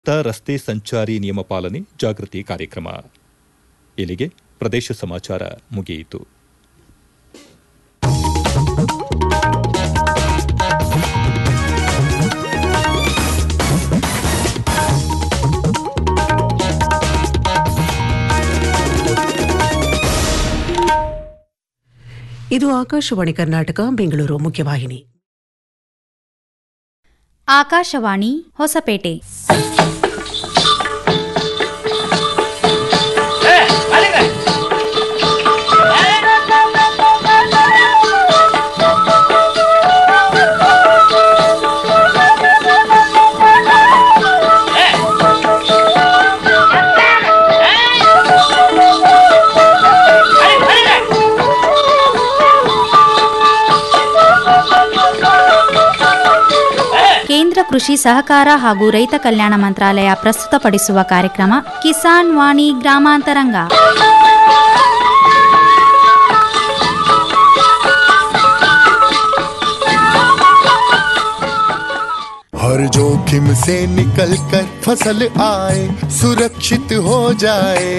ಮುಕ್ತ ರಸ್ತೆ ಸಂಚಾರಿ ನಿಯಮ ಪಾಲನೆ ಜಾಗೃತಿ ಕಾರ್ಯಕ್ರಮ ಇಲ್ಲಿಗೆ ಪ್ರದೇಶ ಸಮಾಚಾರ ಮುಗಿಯಿತು ಇದು ಆಕಾಶವಾಣಿ ಕರ್ನಾಟಕ ಬೆಂಗಳೂರು ಮುಖ್ಯವಾಹಿನಿ ಆಕಾಶವಾಣಿ ಹೊಸಪೇಟೆ ಕೇಂದ್ರ ಕೃಷಿ ಸಹಕಾರ ಹಾಗೂ ರೈತ ಕಲ್ಯಾಣ ಮಂತ್ರಾಲಯ ಪ್ರಸ್ತುತಪಡಿಸುವ ಕಾರ್ಯಕ್ರಮ ಕಿಸಾನ್ ವಾಣಿ ಗ್ರಾಮಾಂತರಂಗ हर जोखिम से निकल कर फसल आए सुरक्षित हो जाए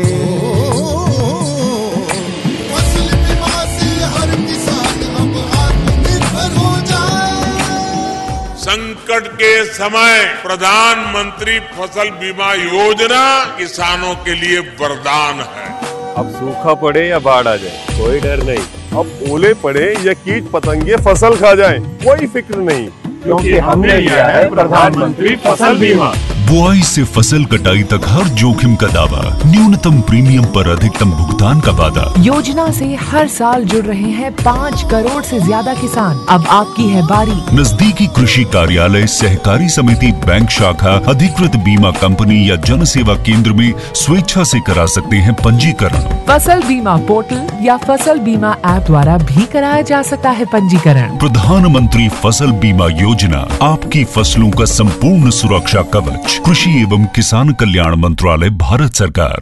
फसल बीमा से हर किसान अब आत्मनिर्भर हो जाए संकट के समय प्रधानमंत्री फसल बीमा योजना किसानों के लिए वरदान है अब सूखा पड़े या बाढ़ आ जाए कोई डर नहीं अब ओले पड़े या कीट पतंगे फसल खा जाए कोई फिक्र नहीं क्योंकि हमने लिया है प्रधानमंत्री फसल बीमा बुआई से फसल कटाई तक हर जोखिम का दावा न्यूनतम प्रीमियम पर अधिकतम भुगतान का वादा योजना से हर साल जुड़ रहे हैं पाँच करोड़ से ज्यादा किसान अब आपकी है बारी नजदीकी कृषि कार्यालय सहकारी समिति बैंक शाखा अधिकृत बीमा कंपनी या जन सेवा केंद्र में स्वेच्छा से करा सकते हैं पंजीकरण फसल बीमा पोर्टल या फसल बीमा ऐप द्वारा भी कराया जा सकता है पंजीकरण प्रधानमंत्री फसल बीमा योजना आपकी फसलों का संपूर्ण सुरक्षा कवच कृषि एवं किसान कल्याण मंत्रालय भारत सरकार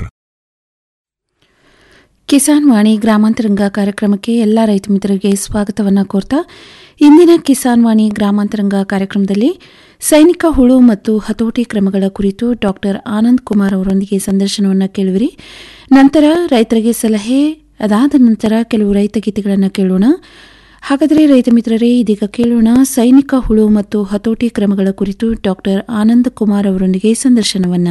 ಕಿಸಾನ್ ವಾಣಿ ಗ್ರಾಮಾಂತರಂಗ ಕಾರ್ಯಕ್ರಮಕ್ಕೆ ಎಲ್ಲ ರೈತ ಮಿತ್ರರಿಗೆ ಸ್ವಾಗತವನ್ನು ಕೋರ್ತಾ ಇಂದಿನ ಕಿಸಾನ್ ವಾಣಿ ಗ್ರಾಮಾಂತರಂಗ ಕಾರ್ಯಕ್ರಮದಲ್ಲಿ ಸೈನಿಕ ಹುಳು ಮತ್ತು ಹತೋಟಿ ಕ್ರಮಗಳ ಕುರಿತು ಡಾಕ್ಟರ್ ಆನಂದ್ ಕುಮಾರ್ ಅವರೊಂದಿಗೆ ಸಂದರ್ಶನವನ್ನು ಕೇಳುವಿರಿ ನಂತರ ರೈತರಿಗೆ ಸಲಹೆ ಅದಾದ ನಂತರ ಕೆಲವು ರೈತ ಗೀತೆಗಳನ್ನು ಕೇಳೋಣ ಹಾಗಾದರೆ ರೈತ ಮಿತ್ರರೇ ಇದೀಗ ಕೇಳೋಣ ಸೈನಿಕ ಹುಳು ಮತ್ತು ಹತೋಟಿ ಕ್ರಮಗಳ ಕುರಿತು ಡಾಕ್ಟರ್ ಆನಂದ್ ಕುಮಾರ್ ಅವರೊಂದಿಗೆ ಸಂದರ್ಶನವನ್ನು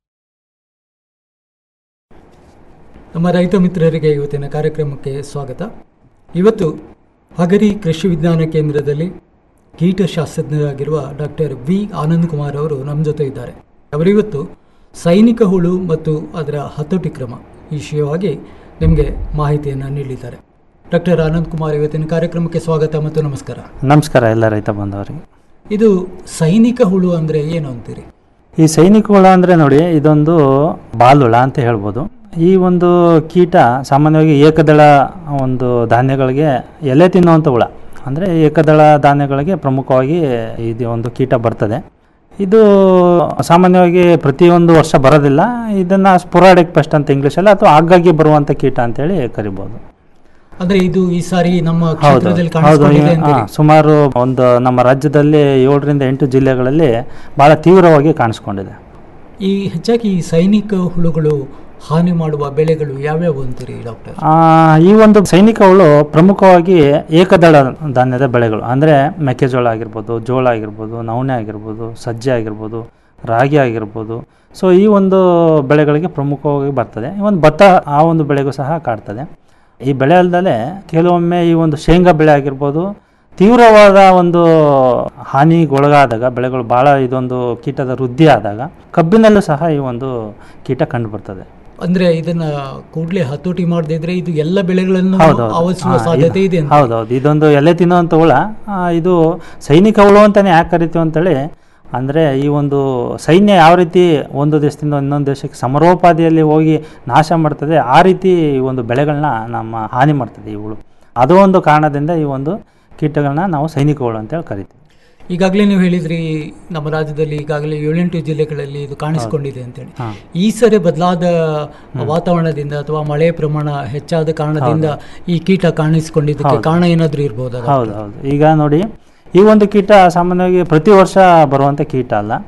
ನಮ್ಮ ರೈತ ಮಿತ್ರರಿಗೆ ಇವತ್ತಿನ ಕಾರ್ಯಕ್ರಮಕ್ಕೆ ಸ್ವಾಗತ ಇವತ್ತು ಹಗರಿ ಕೃಷಿ ವಿಜ್ಞಾನ ಕೇಂದ್ರದಲ್ಲಿ ಕೀಟಶಾಸ್ತ್ರಜ್ಞರಾಗಿರುವ ಡಾಕ್ಟರ್ ವಿ ಆನಂದ್ ಕುಮಾರ್ ಅವರು ನಮ್ಮ ಜೊತೆ ಇದ್ದಾರೆ ಅವರಿವತ್ತು ಸೈನಿಕ ಹುಳು ಮತ್ತು ಅದರ ಹತೋಟಿ ಕ್ರಮ ಈ ವಿಷಯವಾಗಿ ನಿಮಗೆ ಮಾಹಿತಿಯನ್ನು ನೀಡಿದ್ದಾರೆ ಡಾಕ್ಟರ್ ಆನಂದ್ ಕುಮಾರ್ ಇವತ್ತಿನ ಕಾರ್ಯಕ್ರಮಕ್ಕೆ ಸ್ವಾಗತ ಮತ್ತು ನಮಸ್ಕಾರ ನಮಸ್ಕಾರ ಎಲ್ಲ ರೈತ ಬಂದವರಿಗೆ ಇದು ಸೈನಿಕ ಹುಳು ಅಂದರೆ ಏನು ಅಂತೀರಿ ಈ ಸೈನಿಕ ಹುಳ ಅಂದರೆ ನೋಡಿ ಇದೊಂದು ಬಾಲುಳ ಅಂತ ಹೇಳ್ಬೋದು ಈ ಒಂದು ಕೀಟ ಸಾಮಾನ್ಯವಾಗಿ ಏಕದಳ ಒಂದು ಧಾನ್ಯಗಳಿಗೆ ಎಲೆ ತಿನ್ನುವಂಥ ಹುಳ ಅಂದರೆ ಏಕದಳ ಧಾನ್ಯಗಳಿಗೆ ಪ್ರಮುಖವಾಗಿ ಇದು ಒಂದು ಕೀಟ ಬರ್ತದೆ ಇದು ಸಾಮಾನ್ಯವಾಗಿ ಪ್ರತಿಯೊಂದು ವರ್ಷ ಬರೋದಿಲ್ಲ ಇದನ್ನು ಸ್ಪೊರಾಡಿಕ್ ಪೆಸ್ಟ್ ಅಂತ ಇಂಗ್ಲೀಷಲ್ಲಿ ಅಥವಾ ಆಗಾಗ್ಗೆ ಬರುವಂಥ ಕೀಟ ಅಂತೇಳಿ ಕರಿಬೋದು ಅಂದರೆ ಇದು ಈ ಸಾರಿ ನಮ್ಮ ಹೌದು ಕ್ಷೇತ್ರದಲ್ಲಿ ಹೌದು ಕಾಣಿಸ್ಕೊಂಡಿದೆ ಈ- ಅಂತೀರಿ ಹಾ, ಸುಮಾರು ಒಂದು ನಮ್ಮ ರಾಜ್ಯದಲ್ಲಿ ಏಳರಿಂದ ಎಂಟು ಜಿಲ್ಲೆಗಳಲ್ಲಿ ಭಾಳ ತೀವ್ರವಾಗಿ ಕಾಣಿಸ್ಕೊಂಡಿದೆ ಈ ಹೆಚ್ಚಾಗಿ ಈ ಸೈನಿಕ ಹುಳುಗಳು ಹಾನಿ ಮಾಡುವ ಬೆಳೆಗಳು ಯಾವ್ಯಾವು ಅಂತೀರಿ ಡಾಕ್ಟರ್ ಆ, ಈ ಒಂದು ಸೈನಿಕ ಹುಳು ಪ್ರಮುಖವಾಗಿ ಏಕದಳ ಧಾನ್ಯದ ಬೆಳೆಗಳು ಅಂದರೆ ಮೆಕ್ಕೆಜೋಳ ಆಗಿರ್ಬೋದು ಜೋಳ ಆಗಿರ್ಬೋದು ನವಣೆ ಆಗಿರ್ಬೋದು ಸಜ್ಜೆ ಆಗಿರ್ಬೋದು ರಾಗಿ ಆಗಿರ್ಬೋದು ಸೊ ಈ ಒಂದು ಬೆಳೆಗಳಿಗೆ ಪ್ರಮುಖವಾಗಿ ಬರ್ತದೆ ಈ ಒಂದು ಭತ್ತ ಆ ಒಂದು ಬೆಳೆಗೂ ಸಹ ಕಾಡ್ತದೆ ಈ ಬೆಳೆ ಅಲ್ಲದೆ ಕೆಲವೊಮ್ಮೆ ಈ ಒಂದು ಶೇಂಗಾ ಬೆಳೆ ಆಗಿರ್ಬೋದು ತೀವ್ರವಾದ ಒಂದು ಹಾನಿಗೊಳಗಾದಾಗ ಬೆಳೆಗಳು ಭಾಳ ಇದೊಂದು ಕೀಟದ ವೃದ್ಧಿ ಆದಾಗ ಕಬ್ಬಿನಲ್ಲೂ ಸಹ ಈ ಒಂದು ಕೀಟ ಕಂಡು ಬರ್ತದೆ ಅಂದ್ರೆ ಇದನ್ನ ಕೂಡಲೇ ಹತೋಟಿ ಮಾಡದೇ ಇದ್ರೆ ಇದು ಎಲ್ಲ ಬೆಳೆಗಳನ್ನು ಹೌದೌದು. ಆವರಿಸುವ ಹಾ, ಸಾಧ್ಯತೆ ಇದು- ಇದೆ ಅಂತ ಹೌದೌದು ಇದೊಂದು ಎಲೆ ತಿನ್ನುವಂಥ ಹುಳ ಆ, ಇದು ಸೈನಿಕ ಹುಳು ಅಂತಾನೆ ಯಾಕೆ ಕರಿತೀವಿ ಅಂತೇಳಿ ಅಂದರೆ ಈ ಒಂದು ಸೈನ್ಯ ಯಾವ ರೀತಿ ಒಂದು ದೇಶದಿಂದ ಇನ್ನೊಂದು ದೇಶಕ್ಕೆ ಸಮರೋಪಾದಿಯಲ್ಲಿ ಹೋಗಿ ನಾಶ ಮಾಡ್ತದೆ ಆ ರೀತಿ ಈ ಒಂದು ಬೆಳೆಗಳನ್ನ ನಮ್ಮ ಹಾನಿ ಮಾಡ್ತದೆ ಈ ಹುಳು ಅದು ಒಂದು ಕಾರಣದಿಂದ ಈ ಒಂದು ಕೀಟಗಳನ್ನ ನಾವು ಸೈನಿಕ ಹುಳು ಅಂತೇಳಿ ಕರಿತೀವಿ ಈಗಾಗಲೇ ನೀವು ಹೇಳಿದ್ರಿ ನಮ್ಮ ರಾಜ್ಯದಲ್ಲಿ ಈಗಾಗಲೇ ಏಳೆಂಟು ಜಿಲ್ಲೆಗಳಲ್ಲಿ ಇದು ಕಾಣಿಸಿಕೊಂಡಿದೆ ಅಂತೇಳಿ ಹಾ. ಈ ಸರಿ ಬದಲಾದ ವಾತಾವರಣದಿಂದ ಅಥವಾ ಮಳೆ ಪ್ರಮಾಣ ಹೆಚ್ಚಾದ ಕಾರಣದಿಂದ ಈ ಕೀಟ ಕಾಣಿಸಿಕೊಂಡಿದ್ದಕ್ಕೆ ಹೌದು. ಕಾರಣ ಏನಾದ್ರೂ ಇರ್ಬೋದಾ ಹೌದು ಹೌದು ಈಗ ನೋಡಿ ಈ ಒಂದು ಕೀಟ ಸಾಮಾನ್ಯವಾಗಿ ಪ್ರತಿ ವರ್ಷ ಬರುವಂಥ ಕೀಟ ಅಲ್ಲ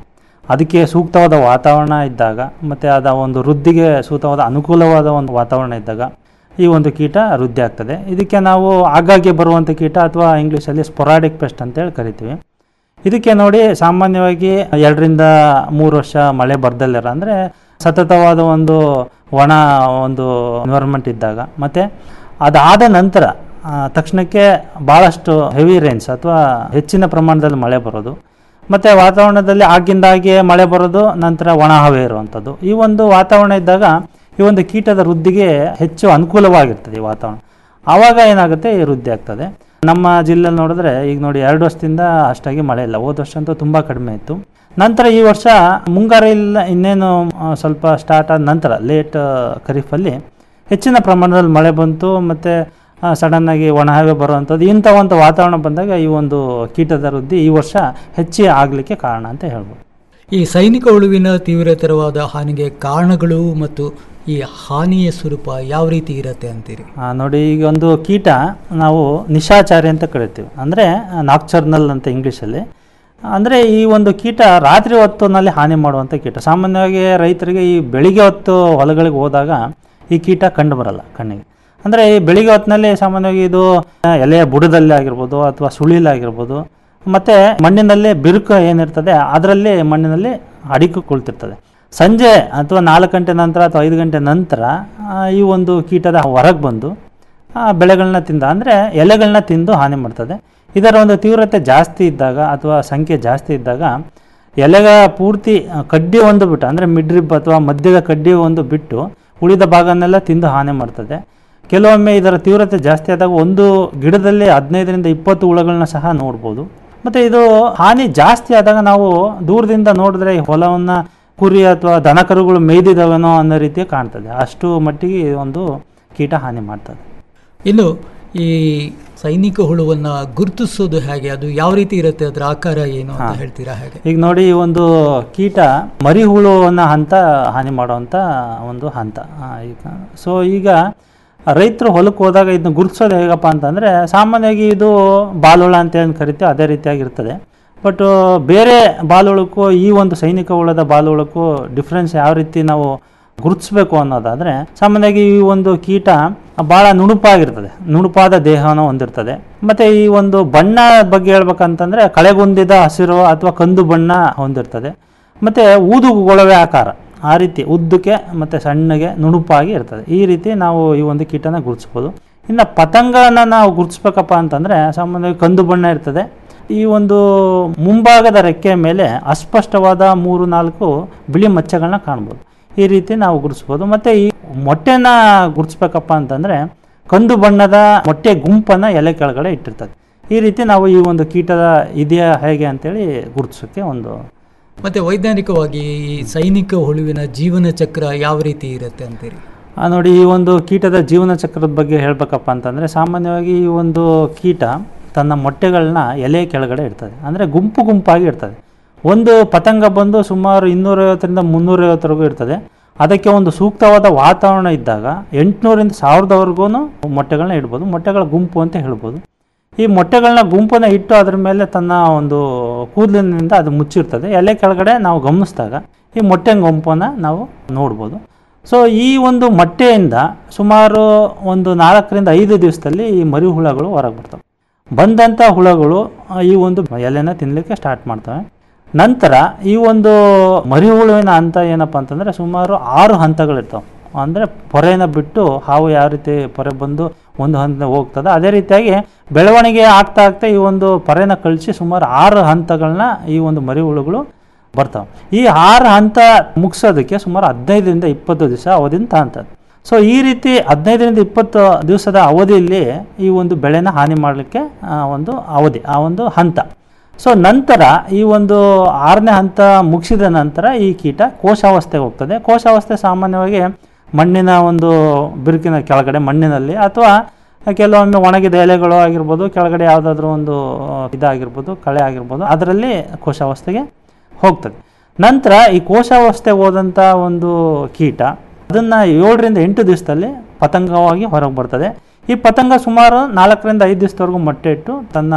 ಅದಕ್ಕೆ ಸೂಕ್ತವಾದ ವಾತಾವರಣ ಇದ್ದಾಗ ಮತ್ತು ಅದ ಒಂದು ವೃದ್ಧಿಗೆ ಸೂಕ್ತವಾದ ಅನುಕೂಲವಾದ ಒಂದು ವಾತಾವರಣ ಇದ್ದಾಗ ಈ ಒಂದು ಕೀಟ ವೃದ್ಧಿ ಆಗ್ತದೆ ಇದಕ್ಕೆ ನಾವು ಆಗಾಗ್ಗೆ ಬರುವಂಥ ಕೀಟ ಅಥವಾ ಇಂಗ್ಲೀಷಲ್ಲಿ ಸ್ಪೊರಾಡಿಕ್ ಪೆಸ್ಟ್ ಅಂತೇಳಿ ಕರಿತೀವಿ ಇದಕ್ಕೆ ನೋಡಿ ಸಾಮಾನ್ಯವಾಗಿ ಎರಡರಿಂದ ಮೂರು ವರ್ಷ ಮಳೆ ಬರ್ದಲ್ಲಿರ ಅಂದರೆ ಸತತವಾದ ಒಂದು ಒಣ ಒಂದು ಎನ್ವೈರ್ಮೆಂಟ್ ಇದ್ದಾಗ ಮತ್ತು ಅದಾದ ನಂತರ ಆ, ತಕ್ಷಣಕ್ಕೆ ಭಾಳಷ್ಟು ಹೆವಿ ರೇನ್ಸ್ ಅಥವಾ ಹೆಚ್ಚಿನ ಪ್ರಮಾಣದಲ್ಲಿ ಮಳೆ ಬರೋದು ಮತ್ತು ವಾತಾವರಣದಲ್ಲಿ ಆಗಿಂದಾಗೆ ಮಳೆ ಬರೋದು ನಂತರ ಒಣ ಹವೆ ಇರುವಂಥದ್ದು ಈ ಒಂದು ವಾತಾವರಣ ಇದ್ದಾಗ ಈ ಒಂದು ಕೀಟದ ವೃದ್ಧಿಗೆ ಹೆಚ್ಚು ಅನುಕೂಲವಾಗಿರ್ತದೆ ಈ ವಾತಾವರಣ ಆವಾಗ ಏನಾಗುತ್ತೆ ಈ ವೃದ್ಧಿ ಆಗ್ತದೆ ನಮ್ಮ ಜಿಲ್ಲೆಯಲ್ಲಿ ನೋಡಿದ್ರೆ ಈಗ ನೋಡಿ ಎರಡು ವರ್ಷದಿಂದ ಅಷ್ಟಾಗಿ ಮಳೆ ಇಲ್ಲ ಹೋದ ವರ್ಷ ಅಂತೂ ತುಂಬ ಕಡಿಮೆ ಇತ್ತು ನಂತರ ಈ ವರ್ಷ ಮುಂಗಾರು ಇಲ್ಲ ಇನ್ನೇನು ಆ, ಸ್ವಲ್ಪ ಸ್ಟಾರ್ಟ್ ಆದ ನಂತರ ಲೇಟ್ ಖರೀಫಲ್ಲಿ ಹೆಚ್ಚಿನ ಪ್ರಮಾಣದಲ್ಲಿ ಮಳೆ ಬಂತು ಮತ್ತು ಸಡನ್ನಾಗಿ ಒಣಹವೆ ಬರುವಂಥದ್ದು ಇಂಥ ಒಂದು ವಾತಾವರಣ ಬಂದಾಗ ಈ ಒಂದು ಕೀಟದ ವೃದ್ಧಿ ಈ ವರ್ಷ ಹೆಚ್ಚಿ ಆಗಲಿಕ್ಕೆ ಕಾರಣ ಅಂತ ಹೇಳ್ಬೋದು ಈ ಸೈನಿಕ ಹುಳುವಿನ ತೀವ್ರತರವಾದ ಹಾನಿಗೆ ಕಾರಣಗಳು ಮತ್ತು ಈ ಹಾನಿಯ ಸ್ವರೂಪ ಯಾವ ರೀತಿ ಇರುತ್ತೆ ಅಂತೀರಿ ಆ, ನೋಡಿ ಈಗ ಒಂದು ಕೀಟ ನಾವು ನಿಶಾಚಾರಿ ಅಂತ ಕರಿತೀವಿ ಅಂದರೆ ನಾಕ್ಚರ್ನಲ್ ಅಂತ ಇಂಗ್ಲೀಷಲ್ಲಿ ಅಂದರೆ ಈ ಒಂದು ಕೀಟ ರಾತ್ರಿ ಹೊತ್ತಿನಲ್ಲಿ ಹಾನಿ ಮಾಡುವಂಥ ಕೀಟ ಸಾಮಾನ್ಯವಾಗಿ ರೈತರಿಗೆ ಈ ಬೆಳಿಗ್ಗೆ ಹೊತ್ತು ಹೊಲಗಳಿಗೆ ಹೋದಾಗ ಈ ಕೀಟ ಕಂಡು ಬರಲ್ಲ ಕಣ್ಣಿಗೆ ಅಂದರೆ ಈ ಬೆಳಿಗ್ಗೆ ಹೊತ್ತಿನಲ್ಲಿ ಸಾಮಾನ್ಯವಾಗಿ ಇದು ಆ, ಎಲೆಯ ಬುಡದಲ್ಲಿ ಆಗಿರ್ಬೋದು ಅಥವಾ ಸುಳಿಲಾಗಿರ್ಬೋದು ಮತ್ತು ಮಣ್ಣಿನಲ್ಲಿ ಬಿರುಕು ಏನಿರ್ತದೆ ಅದರಲ್ಲಿ ಮಣ್ಣಿನಲ್ಲಿ ಅಡಿಕೆ ಕುಳಿತಿರ್ತದೆ ಸಂಜೆ ಅಥವಾ ನಾಲ್ಕು ಗಂಟೆ ನಂತರ ಅಥವಾ ಐದು ಗಂಟೆ ನಂತರ ಆ, ಈ ಒಂದು ಕೀಟದ ಹೊರಗೆ ಬಂದು ಆ ಬೆಳೆಗಳನ್ನ ತಿಂದ ಅಂದರೆ ಎಲೆಗಳನ್ನ ತಿಂದು ಹಾನಿ ಮಾಡ್ತದೆ ಇದರ ಒಂದು ತೀವ್ರತೆ ಜಾಸ್ತಿ ಇದ್ದಾಗ ಅಥವಾ ಸಂಖ್ಯೆ ಜಾಸ್ತಿ ಇದ್ದಾಗ ಎಲೆಗ ಪೂರ್ತಿ ಆ, ಕಡ್ಡಿ ಒಂದು ಬಿಟ್ಟು ಅಂದರೆ ಮಿಡ್ರಿಬ್ ಅಥವಾ ಮಧ್ಯದ ಕಡ್ಡಿ ಒಂದು ಬಿಟ್ಟು ಉಳಿದ ಭಾಗನೆಲ್ಲ ತಿಂದು ಹಾನಿ ಮಾಡ್ತದೆ ಕೆಲವೊಮ್ಮೆ ಇದರ ತೀವ್ರತೆ ಜಾಸ್ತಿ ಆದಾಗ ಒಂದು ಗಿಡದಲ್ಲಿ ಹದಿನೈದರಿಂದ ಇಪ್ಪತ್ತು ಹುಳಗಳನ್ನ ಸಹ ನೋಡ್ಬೋದು ಮತ್ತು ಇದು ಹಾನಿ ಜಾಸ್ತಿ ಆದಾಗ ನಾವು ದೂರದಿಂದ ನೋಡಿದ್ರೆ ಈ ಹೊಲವನ್ನು ಕುರಿ ಅಥವಾ ದನಕರುಗಳು ಮೇಯ್ದಿದ್ದಾವೇನೋ ಅನ್ನೋ ರೀತಿ ಕಾಣ್ತದೆ ಅಷ್ಟು ಮಟ್ಟಿಗೆ ಈ ಒಂದು ಕೀಟ ಹಾನಿ ಮಾಡ್ತದೆ ಇನ್ನು ಈ ಸೈನಿಕ ಹುಳುವನ್ನ ಗುರುತಿಸೋದು ಹೇಗೆ ಅದು ಯಾವ ರೀತಿ ಇರುತ್ತೆ ಅದರ ಆಕಾರ ಏನು ಅಂತ ಹಾ. ಹೇಳ್ತೀರಾ ಹೇಗೆ ಈಗ ನೋಡಿ ಈ ಒಂದು ಕೀಟ ಮರಿ ಹುಳುವನ್ನ ಹಂತ ಹಾನಿ ಮಾಡುವಂಥ ಒಂದು ಹಂತ ಆ, ಈಗ ಸೊ ಈಗ ರೈತರು ಹೊಲಕ್ಕೆ ಹೋದಾಗ ಇದನ್ನ ಗುರುತಿಸೋದು ಹೇಗಪ್ಪ ಅಂತಂದರೆ ಸಾಮಾನ್ಯವಾಗಿ ಇದು ಬಾಲುಳ ಅಂತ ಏನು ಕರಿತೀವಿ ಅದೇ ರೀತಿಯಾಗಿರ್ತದೆ ಬಟ್ ಬೇರೆ ಬಾಲುಳಕ್ಕೂ ಈ ಒಂದು ಸೈನಿಕ ಹುಳದ ಬಾಲುಳಕ್ಕೂ ಡಿಫ್ರೆನ್ಸ್ ಯಾವ ರೀತಿ ನಾವು ಗುರುತಿಸ್ಬೇಕು ಅನ್ನೋದಾದರೆ ಸಾಮಾನ್ಯವಾಗಿ ಈ ಒಂದು ಕೀಟ ಭಾಳ ನುಣುಪಾಗಿರ್ತದೆ ನುಣುಪಾದ ದೇಹವನ್ನು ಹೊಂದಿರ್ತದೆ ಮತ್ತು ಈ ಒಂದು ಬಣ್ಣ ಬಗ್ಗೆ ಹೇಳ್ಬೇಕಂತಂದರೆ ಕಳೆಗುಂದಿದ ಹಸಿರು ಅಥವಾ ಕಂದು ಬಣ್ಣ ಹೊಂದಿರ್ತದೆ ಮತ್ತು ಊದುಗೊಳವೆ ಆಕಾರ ಆ ರೀತಿ ಉದ್ದಕ್ಕೆ ಮತ್ತು ಸಣ್ಣಗೆ ನುಣುಪಾಗಿ ಇರ್ತದೆ ಈ ರೀತಿ ನಾವು ಈ ಒಂದು ಕೀಟನ ಗುರುತಿಸ್ಬೋದು ಇನ್ನು ಪತಂಗನ ನಾವು ಗುರುತಿಸ್ಬೇಕಪ್ಪ ಅಂತಂದರೆ ಸಾಮಾನ್ಯವಾಗಿ ಕಂದು ಬಣ್ಣ ಇರ್ತದೆ ಈ ಒಂದು ಮುಂಭಾಗದ ರೆಕ್ಕೆಯ ಮೇಲೆ ಅಸ್ಪಷ್ಟವಾದ ಮೂರು ನಾಲ್ಕು ಬಿಳಿ ಮಚ್ಚೆಗಳನ್ನ ಕಾಣ್ಬೋದು ಈ ರೀತಿ ನಾವು ಗುರುತಿಸ್ಬೋದು ಮತ್ತು ಈ ಮೊಟ್ಟೆನ ಗುರುತಿಸ್ಬೇಕಪ್ಪ ಅಂತಂದರೆ ಕಂದು ಬಣ್ಣದ ಮೊಟ್ಟೆ ಗುಂಪನ್ನು ಎಲೆ ಕೆಳಗಡೆ ಇಟ್ಟಿರ್ತದೆ ಈ ರೀತಿ ನಾವು ಈ ಒಂದು ಕೀಟದ ಇದೆಯಾ ಹೇಗೆ ಅಂತೇಳಿ ಗುರುತಿಸೋಕ್ಕೆ ಒಂದು ಮತ್ತೆ ವೈಜ್ಞಾನಿಕವಾಗಿ ಈ ಸೈನಿಕ ಹುಳುವಿನ ಜೀವನ ಚಕ್ರ ಯಾವ ರೀತಿ ಇರುತ್ತೆ ಅಂತೀರಿ ಆ, ನೋಡಿ ಈ ಒಂದು ಕೀಟದ ಜೀವನ ಚಕ್ರದ ಬಗ್ಗೆ ಹೇಳಬೇಕಪ್ಪ ಅಂತಂದರೆ ಸಾಮಾನ್ಯವಾಗಿ ಈ ಒಂದು ಕೀಟ ತನ್ನ ಮೊಟ್ಟೆಗಳನ್ನ ಎಲೆ ಕೆಳಗಡೆ ಇಡ್ತದೆ ಅಂದರೆ ಗುಂಪು ಗುಂಪಾಗಿ ಇರ್ತದೆ ಒಂದು ಪತಂಗ ಬಂದು ಸುಮಾರು ಇನ್ನೂರೈವತ್ತರಿಂದ ಮುನ್ನೂರೈವತ್ತರೆಗೂ ಇರ್ತದೆ ಅದಕ್ಕೆ ಒಂದು ಸೂಕ್ತವಾದ ವಾತಾವರಣ ಇದ್ದಾಗ ಎಂಟುನೂರಿಂದ ಸಾವಿರದವರೆಗೂ ಮೊಟ್ಟೆಗಳನ್ನ ಇಡ್ಬೋದು ಮೊಟ್ಟೆಗಳ ಗುಂಪು ಅಂತ ಹೇಳ್ಬೋದು ಈ ಮೊಟ್ಟೆಗಳನ್ನ ಗುಂಪನ್ನ ಇಟ್ಟು ಅದ್ರ ಮೇಲೆ ತನ್ನ ಒಂದು ಕೂದಲಿನಿಂದ ಅದು ಮುಚ್ಚಿರ್ತದೆ ಎಲೆ ಕೆಳಗಡೆ ನಾವು ಗಮನಿಸಿದಾಗ ಈ ಮೊಟ್ಟೆ ಗುಂಪನ್ನು ನಾವು ನೋಡ್ಬೋದು ಸೊ ಈ ಒಂದು ಮೊಟ್ಟೆಯಿಂದ ಸುಮಾರು ಒಂದು ನಾಲ್ಕರಿಂದ ಐದು ದಿವಸದಲ್ಲಿ ಈ ಮರಿ ಹುಳಗಳು ಹೊರಗೆ ಬರ್ತವೆ ಬಂದಂಥ ಹುಳಗಳು ಆ, ಈ ಒಂದು ಎಲೆನ ತಿನ್ನಲಿಕ್ಕೆ ಸ್ಟಾರ್ಟ್ ಮಾಡ್ತವೆ ನಂತರ ಈ ಒಂದು ಮರಿ ಹುಳುವಿನ ಹಂತ ಏನಪ್ಪ ಅಂತಂದರೆ ಸುಮಾರು ಆರು ಹಂತಗಳಿರ್ತವೆ ಅಂದರೆ ಪೊರೆನ ಬಿಟ್ಟು ಹಾವು ಯಾವ ರೀತಿ ಪೊರೆ ಬಂದು ಒಂದು ಹಂತ ಹೋಗ್ತದೆ ಅದೇ ರೀತಿಯಾಗಿ ಬೆಳವಣಿಗೆ ಆಗ್ತಾ ಆಗ್ತಾ ಈ ಒಂದು ಪೊರೆನ ಕಳಿಸಿ ಸುಮಾರು ಆರು ಹಂತಗಳನ್ನ ಈ ಒಂದು ಮರಿ ಹುಳುಗಳು ಬರ್ತಾವೆ ಈ ಆರು ಹಂತ ಮುಗಿಸೋದಕ್ಕೆ ಸುಮಾರು ಹದಿನೈದರಿಂದ ಇಪ್ಪತ್ತು ದಿವಸ ಅವಧಿನ ತಾಂತದೆ ಸೊ ಈ ರೀತಿ ಹದಿನೈದರಿಂದ ಇಪ್ಪತ್ತು ದಿವಸದ ಅವಧಿಯಲ್ಲಿ ಈ ಒಂದು ಬೆಳೆನ ಹಾನಿ ಮಾಡಲಿಕ್ಕೆ ಒಂದು ಅವಧಿ ಆ ಒಂದು ಹಂತ ಸೊ ನಂತರ ಈ ಒಂದು ಆರನೇ ಹಂತ ಮುಗಿಸಿದ ನಂತರ ಈ ಕೀಟ ಕೋಶಾವಸ್ಥೆಗೆ ಹೋಗ್ತದೆ ಕೋಶಾವಸ್ಥೆ ಸಾಮಾನ್ಯವಾಗಿ ಮಣ್ಣಿನ ಒಂದು ಬಿರುಕಿನ ಕೆಳಗಡೆ ಮಣ್ಣಿನಲ್ಲಿ ಅಥವಾ ಕೆಲವೊಮ್ಮೆ ಒಣಗಿದ ಎಲೆಗಳು ಆಗಿರ್ಬೋದು ಕೆಳಗಡೆ ಯಾವುದಾದ್ರೂ ಒಂದು ಇದಾಗಿರ್ಬೋದು ಕಳೆ ಆಗಿರ್ಬೋದು ಅದರಲ್ಲಿ ಕೋಶಾವಸ್ಥೆಗೆ ಹೋಗ್ತದೆ ನಂತರ ಈ ಕೋಶಾವಸ್ಥೆಗೆ ಹೋದಂಥ ಒಂದು ಕೀಟ ಅದನ್ನು ಏಳರಿಂದ ಎಂಟು ದಿವಸದಲ್ಲಿ ಪತಂಗವಾಗಿ ಹೊರಗೆ ಬರ್ತದೆ ಈ ಪತಂಗ ಸುಮಾರು ನಾಲ್ಕರಿಂದ ಐದು ದಿವಸದವರೆಗೂ ಮೊಟ್ಟೆ ಇಟ್ಟು ತನ್ನ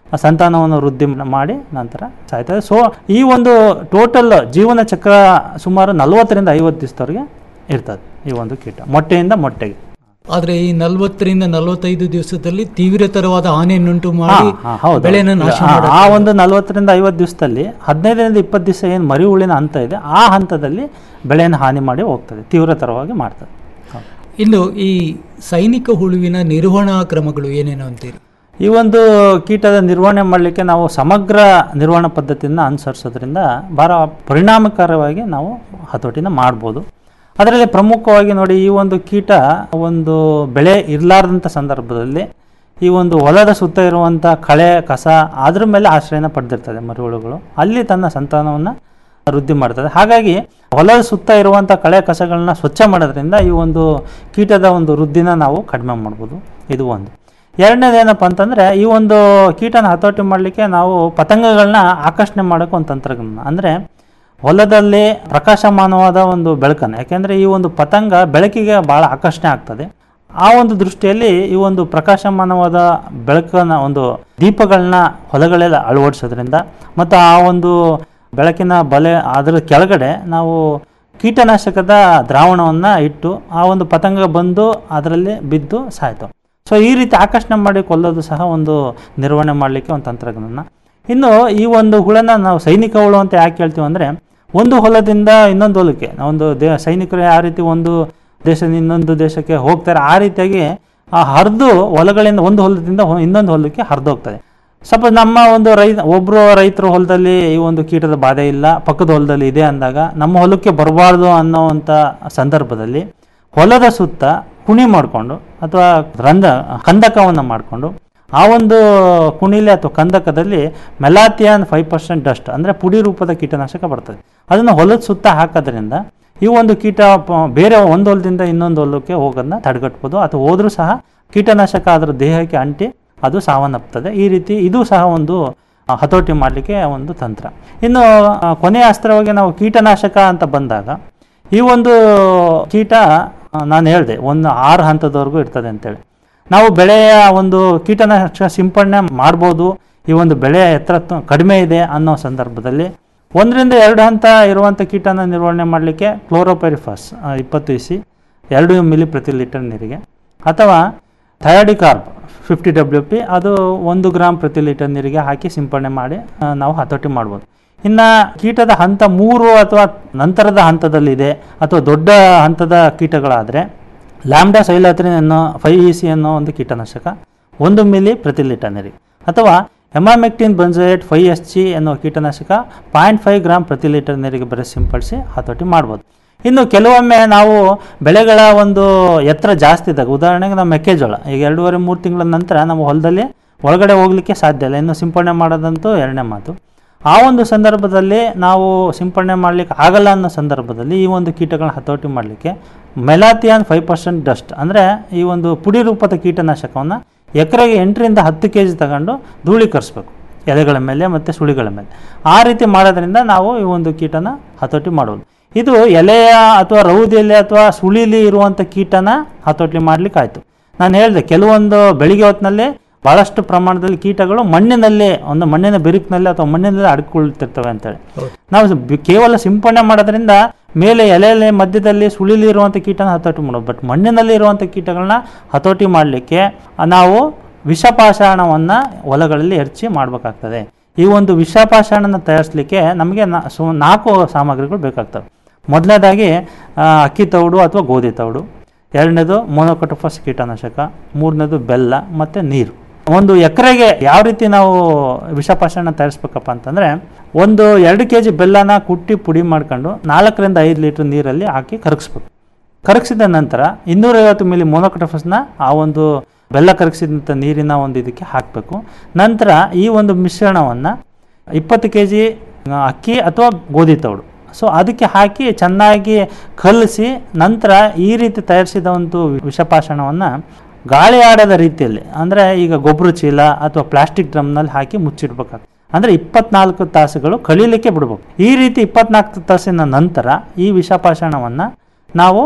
ಸಂತಾನವನ್ನು ವೃದ್ಧಿ ಮಾಡಿ ನಂತರ ಸಾಯ್ತದೆ ಸೊ ಈ ಒಂದು ಟೋಟಲ್ ಜೀವನ ಚಕ್ರ ಸುಮಾರು ನಲವತ್ತರಿಂದ ಐವತ್ತು ದಿವಸದವರೆಗೆ ಇರ್ತದೆ ಈ ಒಂದು ಕೀಟ ಮೊಟ್ಟೆಯಿಂದ ಮೊಟ್ಟೆಗೆ ಆದ್ರೆ ಈ ನಲವತ್ತರಿಂದ ನಲವತ್ತೈದು ದಿವಸದಲ್ಲಿ ತೀವ್ರತರವಾದ ಹಾನಿಯನ್ನುಂಟು ಹಾ, ಮಾಡಿ ಹಾ, ಹೌದು. ಬೆಳೆನ ನಾಶ ಆ- ಮಾಡುತ್ತೆ. ಆ ಒಂದು ನಲವತ್ತರಿಂದ ಐವತ್ತು ದಿವಸದಲ್ಲಿ ಹದಿನೈದರಿಂದ ಇಪ್ಪತ್ತು ದಿವಸ ಏನು ಮರಿ ಹುಳಿನ ಹಂತ ಇದೆ ಆ ಹಂತದಲ್ಲಿ ಬೆಳೆಯನ್ನು ಹಾನಿ ಮಾಡಿ ಹೋಗ್ತದೆ ತೀವ್ರತರವಾಗಿ ಮಾಡ್ತದೆ ಇನ್ನು ಈ ಸೈನಿಕ ಹುಳುವಿನ ನಿರ್ವಹಣಾ ಕ್ರಮಗಳು ಏನೇನು ಅಂತೀರಿ ಈ ಒಂದು ಕೀಟದ ನಿರ್ವಹಣೆ ಮಾಡಲಿಕ್ಕೆ ನಾವು ಸಮಗ್ರ ನಿರ್ವಹಣಾ ಪದ್ಧತಿಯನ್ನು ಅನುಸರಿಸೋದ್ರಿಂದ ಭಾಳ ಪರಿಣಾಮಕಾರವಾಗಿ ನಾವು ಹತೋಟಿನ ಮಾಡ್ಬೋದು ಅದರಲ್ಲಿ ಪ್ರಮುಖವಾಗಿ ನೋಡಿ ಈ ಒಂದು ಕೀಟ ಒಂದು ಬೆಳೆ ಇರಲಾರ್ದಂಥ ಸಂದರ್ಭದಲ್ಲಿ ಈ ಒಂದು ಹೊಲದ ಸುತ್ತ ಇರುವಂಥ ಕಳೆ ಕಸ ಅದ್ರ ಮೇಲೆ ಆಶ್ರಯನ ಪಡೆದಿರ್ತದೆ ಮರಿಹುಳುಗಳು ಅಲ್ಲಿ ತನ್ನ ಸಂತಾನವನ್ನು ವೃದ್ಧಿ ಮಾಡ್ತದೆ ಹಾಗಾಗಿ ಹೊಲದ ಸುತ್ತ ಇರುವಂಥ ಕಳೆ ಕಸಗಳನ್ನ ಸ್ವಚ್ಛ ಮಾಡೋದ್ರಿಂದ ಈ ಒಂದು ಕೀಟದ ಒಂದು ವೃದ್ಧಿನ ನಾವು ಕಡಿಮೆ ಮಾಡ್ಬೋದು ಇದು ಒಂದು ಎರಡನೇದು ಏನಪ್ಪ ಅಂತಂದರೆ ಈ ಒಂದು ಕೀಟನ ಹತೋಟಿ ಮಾಡಲಿಕ್ಕೆ ನಾವು ಪತಂಗಗಳನ್ನ ಆಕರ್ಷಣೆ ಮಾಡೋಕೆ ಒಂದು ತಂತ್ರಜ್ಞಾನ ಅಂದರೆ ಹೊಲದಲ್ಲಿ ಪ್ರಕಾಶಮಾನವಾದ ಒಂದು ಬೆಳಕನ್ನು ಯಾಕೆಂದರೆ ಈ ಒಂದು ಪತಂಗ ಬೆಳಕಿಗೆ ಭಾಳ ಆಕರ್ಷಣೆ ಆಗ್ತದೆ ಆ ಒಂದು ದೃಷ್ಟಿಯಲ್ಲಿ ಈ ಒಂದು ಪ್ರಕಾಶಮಾನವಾದ ಬೆಳಕನ್ನ ಒಂದು ದೀಪಗಳನ್ನ ಹೊಲಗಳೆಲ್ಲ ಅಳವಡಿಸೋದ್ರಿಂದ ಮತ್ತು ಆ ಒಂದು ಬೆಳಕಿನ ಬಲೆ ಅದರ ಕೆಳಗಡೆ ನಾವು ಕೀಟನಾಶಕದ ದ್ರಾವಣವನ್ನು ಇಟ್ಟು ಆ ಒಂದು ಪತಂಗ ಬಂದು ಅದರಲ್ಲಿ ಬಿದ್ದು ಸಾಯ್ತು ಸೊ ಈ ರೀತಿ ಆಕರ್ಷಣೆ ಮಾಡಿ ಕೊಲ್ಲೋದು ಸಹ ಒಂದು ನಿರ್ವಹಣೆ ಮಾಡಲಿಕ್ಕೆ ಒಂದು ತಂತ್ರಜ್ಞಾನ ಇನ್ನು ಈ ಒಂದು ಹುಳನ ನಾವು ಸೈನಿಕ ಹುಳು ಅಂತ ಯಾಕೆ ಹೇಳ್ತೀವಿ ಅಂದರೆ ಒಂದು ಹೊಲದಿಂದ ಇನ್ನೊಂದು ಹೊಲಕ್ಕೆ ಒಂದು ದೇ ಸೈನಿಕರು ಯಾವ ರೀತಿ ಒಂದು ದೇಶದಿಂದ ಇನ್ನೊಂದು ದೇಶಕ್ಕೆ ಹೋಗ್ತಾರೆ ಆ ರೀತಿಯಾಗಿ ಆ ಹರಿದು ಹೊಲಗಳಿಂದ ಒಂದು ಹೊಲದಿಂದ ಹೊ- ಇನ್ನೊಂದು ಹೊಲಕ್ಕೆ ಹರಿದು ಹೋಗ್ತದೆ ಸ್ವಲ್ಪ ನಮ್ಮ ಒಂದು ರೈ ಒಬ್ಬರು ರೈತರ ಹೊಲದಲ್ಲಿ ಈ ಒಂದು ಕೀಟದ ಬಾಧೆ ಇಲ್ಲ ಪಕ್ಕದ ಹೊಲದಲ್ಲಿ ಇದೆ ಅಂದಾಗ ನಮ್ಮ ಹೊಲಕ್ಕೆ ಬರಬಾರ್ದು ಅನ್ನೋವಂಥ ಸಂದರ್ಭದಲ್ಲಿ ಹೊಲದ ಸುತ್ತ ಕುಣಿ ಮಾಡಿಕೊಂಡು ಅಥವಾ ರಂಧ ಕಂದಕವನ್ನು ಮಾಡಿಕೊಂಡು ಆ ಒಂದು ಕುಣಿಲೆ ಅಥವಾ ಕಂದಕದಲ್ಲಿ ಮೆಲಾಥಿಯಾನ್ ಫೈವ್ ಪರ್ಸೆಂಟ್ ಡಸ್ಟ್ ಅಂದರೆ ಪುಡಿ ರೂಪದ ಕೀಟನಾಶಕ ಬರ್ತದೆ ಅದನ್ನು ಹೊಲದ ಸುತ್ತ ಹಾಕೋದ್ರಿಂದ ಈ ಒಂದು ಕೀಟ ಪ- ಬೇರೆ ಒಂದು ಹೊಲದಿಂದ ಇನ್ನೊಂದು ಹೊಲಕ್ಕೆ ಹೋಗೋದನ್ನ ತಡೆಗಟ್ಬೋದು ಅಥವಾ ಹೋದ್ರೂ ಸಹ ಕೀಟನಾಶಕ ಅದರ ದೇಹಕ್ಕೆ ಅಂಟಿ ಅದು ಸಾವನ್ನಪ್ತದೆ ಈ ರೀತಿ ಇದು ಸಹ ಒಂದು ಆ, ಹತೋಟಿ ಮಾಡಲಿಕ್ಕೆ ಒಂದು ತಂತ್ರ ಇನ್ನು ಆ, ಕೊನೆಯ ಅಸ್ತ್ರವಾಗಿ ನಾವು ಕೀಟನಾಶಕ ಅಂತ ಬಂದಾಗ ಈ ಒಂದು ಕೀಟ ಆ, ನಾನು ಹೇಳಿದೆ ಒಂದು ಆರು ಹಂತದವರೆಗೂ ಇರ್ತದೆ ಅಂತೇಳಿ ನಾವು ಬೆಳೆಯ ಒಂದು ಕೀಟನಾಶಕ ಸಿಂಪಡಣೆ ಮಾಡ್ಬೋದು ಈ ಒಂದು ಬೆಳೆಯ ಎತ್ತರ ತ- ಕಡಿಮೆ ಇದೆ ಅನ್ನೋ ಸಂದರ್ಭದಲ್ಲಿ ಒಂದರಿಂದ ಎರಡು ಹಂತ ಇರುವಂಥ ಕೀಟನ ನಿರ್ವಹಣೆ ಮಾಡಲಿಕ್ಕೆ ಕ್ಲೋರೋಪೆರಿಫಾಸ್ ಇಪ್ಪತ್ತು ಇಸಿ ಎರಡು ಮಿಲಿ ಪ್ರತಿ ಲೀಟರ್ ನೀರಿಗೆ ಅಥವಾ ಥಯಾಡಿಕಾರ್ಬ್ ಫಿಫ್ಟಿ ಡಬ್ಲ್ಯೂ ಪಿ ಅದು ಒಂದು ಗ್ರಾಮ್ ಪ್ರತಿ ಲೀಟರ್ ನೀರಿಗೆ ಹಾಕಿ ಸಿಂಪಡಣೆ ಮಾಡಿ ಆ, ನಾವು ಹತೋಟಿ ಮಾಡ್ಬೋದು ಇನ್ನು ಕೀಟದ ಹಂತ ಮೂರು ಅಥವಾ ನಂತರದ ಹಂತದಲ್ಲಿದೆ ಅಥವಾ ದೊಡ್ಡ ಹಂತದ ಕೀಟಗಳಾದರೆ ಲ್ಯಾಂಬ್ಡಾ ಸೈಲಾತ್ರಿನ್ ಅನ್ನೋ ಫೈವ್ ಇ ಸಿ ಅನ್ನೋ ಒಂದು ಕೀಟನಾಶಕ ಒಂದು ಮಿಲಿ ಪ್ರತಿ ಲೀಟರ್ ನೀರಿಗೆ ಅಥವಾ emamectin benzoate five S G ಅನ್ನೋ ಕೀಟನಾಶಕ ಪಾಯಿಂಟ್ ಫೈವ್ ಗ್ರಾಮ್ ಪ್ರತಿ ಲೀಟರ್ ನೀರಿಗೆ ಬರೀ ಸಿಂಪಡಿಸಿ ಹತೋಟಿ ಮಾಡ್ಬೋದು ಇನ್ನು ಕೆಲವೊಮ್ಮೆ ನಾವು ಬೆಳೆಗಳ ಒಂದು ಎತ್ತರ ಜಾಸ್ತಿ ಇದ್ದಾಗ ಉದಾಹರಣೆಗೆ ನಾವು ಮೆಕ್ಕೆಜೋಳ ಈಗ ಎರಡೂವರೆ ಮೂರು ತಿಂಗಳ ನಂತರ ನಮ್ಮ ಹೊಲದಲ್ಲಿ ಒಳಗಡೆ ಹೋಗಲಿಕ್ಕೆ ಸಾಧ್ಯ ಇಲ್ಲ ಇನ್ನು ಸಿಂಪಡಣೆ ಮಾಡೋದಂತೂ ಎರಡನೇ ಮಾತು ಆ ಒಂದು ಸಂದರ್ಭದಲ್ಲಿ ನಾವು ಸಿಂಪಡಣೆ ಮಾಡಲಿಕ್ಕೆ ಆಗಲ್ಲ ಅನ್ನೋ ಸಂದರ್ಭದಲ್ಲಿ ಈ ಒಂದು ಕೀಟಗಳನ್ನ ಹತೋಟಿ ಮಾಡಲಿಕ್ಕೆ ಮೆಲಾಥಿಯಾನ್ ಫೈವ್ ಪರ್ಸೆಂಟ್ ಡಸ್ಟ್ ಅಂದರೆ ಈ ಒಂದು ಪುಡಿ ರೂಪದ ಕೀಟನಾಶಕವನ್ನು ಎಕರೆಗೆ ಎಂಟರಿಂದ ಹತ್ತು ಕೆ ಜಿ ತಗೊಂಡು ಧೂಳೀಕರಿಸ್ಬೇಕು ಎಲೆಗಳ ಮೇಲೆ ಮತ್ತು ಸುಳಿಗಳ ಮೇಲೆ ಆ ರೀತಿ ಮಾಡೋದ್ರಿಂದ ನಾವು ಈ ಒಂದು ಕೀಟನ ಹತೋಟಿ ಮಾಡೋದು ಇದು ಎಲೆಯ ಅಥವಾ ರೌದಿಯಲ್ಲಿ ಅಥವಾ ಸುಳಿಲಿ ಇರುವಂಥ ಕೀಟನ ಹತೋಟಿ ಮಾಡ್ಲಿಕ್ಕೆ ಆಯಿತು ನಾನು ಹೇಳಿದೆ ಕೆಲವೊಂದು ಬೆಳಿಗ್ಗೆ ಹೊತ್ತಿನಲ್ಲಿ ಭಾಳಷ್ಟು ಪ್ರಮಾಣದಲ್ಲಿ ಕೀಟಗಳು ಮಣ್ಣಿನಲ್ಲಿ ಒಂದು ಮಣ್ಣಿನ ಬಿರುಕಿನಲ್ಲಿ ಅಥವಾ ಮಣ್ಣಿನಲ್ಲಿ ಅಡ್ಕೊಳ್ತಿರ್ತವೆ ಅಂತೇಳಿ ನಾವು ಬಿ- ಕೇವಲ ಸಿಂಪಡಣೆ ಮಾಡೋದ್ರಿಂದ ಮೇಲೆ ಎಲೆಯಲ್ಲಿ ಮಧ್ಯದಲ್ಲಿ ಸುಳಿಲಿ ಇರುವಂಥ ಕೀಟನ ಹತೋಟಿ ಮಾಡೋದು ಬಟ್ ಮಣ್ಣಿನಲ್ಲಿ ಇರುವಂಥ ಕೀಟಗಳನ್ನ ಹತೋಟಿ ಮಾಡಲಿಕ್ಕೆ ನಾವು ವಿಷಪಾಷಾಣವನ್ನು ಹೊಲಗಳಲ್ಲಿ ಎರಚಿ ಮಾಡಬೇಕಾಗ್ತದೆ ಈ ಒಂದು ವಿಷಪಾಷಾಣನ ತಯಾರಿಸಲಿಕ್ಕೆ ನಮಗೆ ನಾ ಸು ನಾಲ್ಕು ಸಾಮಗ್ರಿಗಳು ಬೇಕಾಗ್ತವೆ ಮೊದಲನೇದಾಗಿ ಆ, ಅಕ್ಕಿ ತೌಡು ಅಥವಾ ಗೋಧಿ ತೌಡು ಎರಡನೇದು ಮೊನೊಕೊಟೋಫಸ್ ಕೀಟನಾಶಕ ಮೂರನೇದು ಬೆಲ್ಲ ಮತ್ತು ನೀರು ಒಂದು ಎಕರೆಗೆ ಯಾವ ರೀತಿ ನಾವು ವಿಷಪಾಷಾಣ ತಯಾರಿಸ್ಬೇಕಪ್ಪ ಅಂತಂದರೆ ಒಂದು ಎರಡು ಕೆ ಜಿ ಬೆಲ್ಲನ ಕುಟ್ಟಿ ಪುಡಿ ಮಾಡ್ಕೊಂಡು ನಾಲ್ಕರಿಂದ ಐದು ಲೀಟ್ರ್ ನೀರಲ್ಲಿ ಹಾಕಿ ಕರಗಿಸ್ಬೇಕು ಕರಗಿಸಿದ ನಂತರ ಇನ್ನೂರೈವತ್ತು ಮಿಲಿ ಮೊನೊಕೊಟೋಫಸ್ನ ಆ ಒಂದು ಬೆಲ್ಲ ಕರಗಿಸಿದಂಥ ನೀರಿನ ಒಂದು ಇದಕ್ಕೆ ಹಾಕಬೇಕು ನಂತರ ಈ ಒಂದು ಮಿಶ್ರಣವನ್ನು ಇಪ್ಪತ್ತು ಕೆ ಜಿ ಅಕ್ಕಿ ಅಥವಾ ಗೋಧಿ ತೌಡು ಸೊ ಅದಕ್ಕೆ ಹಾಕಿ ಚೆನ್ನಾಗಿ ಕಲಸಿ ನಂತರ ಈ ರೀತಿ ತಯಾರಿಸಿದ ಒಂದು ವಿಷಪಾಷಾಣವನ್ನು ಗಾಳಿ ಆಡದ ರೀತಿಯಲ್ಲಿ ಅಂದರೆ ಈಗ ಗೊಬ್ಬರ ಚೀಲ ಅಥವಾ ಪ್ಲಾಸ್ಟಿಕ್ ಡ್ರಮ್ನಲ್ಲಿ ಹಾಕಿ ಮುಚ್ಚಿಡ್ಬೇಕಾಗ್ತದೆ ಅಂದರೆ ಇಪ್ಪತ್ನಾಲ್ಕು ತಾಸುಗಳು ಕಳೀಲಿಕ್ಕೆ ಬಿಡ್ಬೇಕು ಈ ರೀತಿ ಇಪ್ಪತ್ನಾಲ್ಕು ತಾಸಿನ ನಂತರ ಈ ವಿಷಪಾಷಾಣವನ್ನು ನಾವು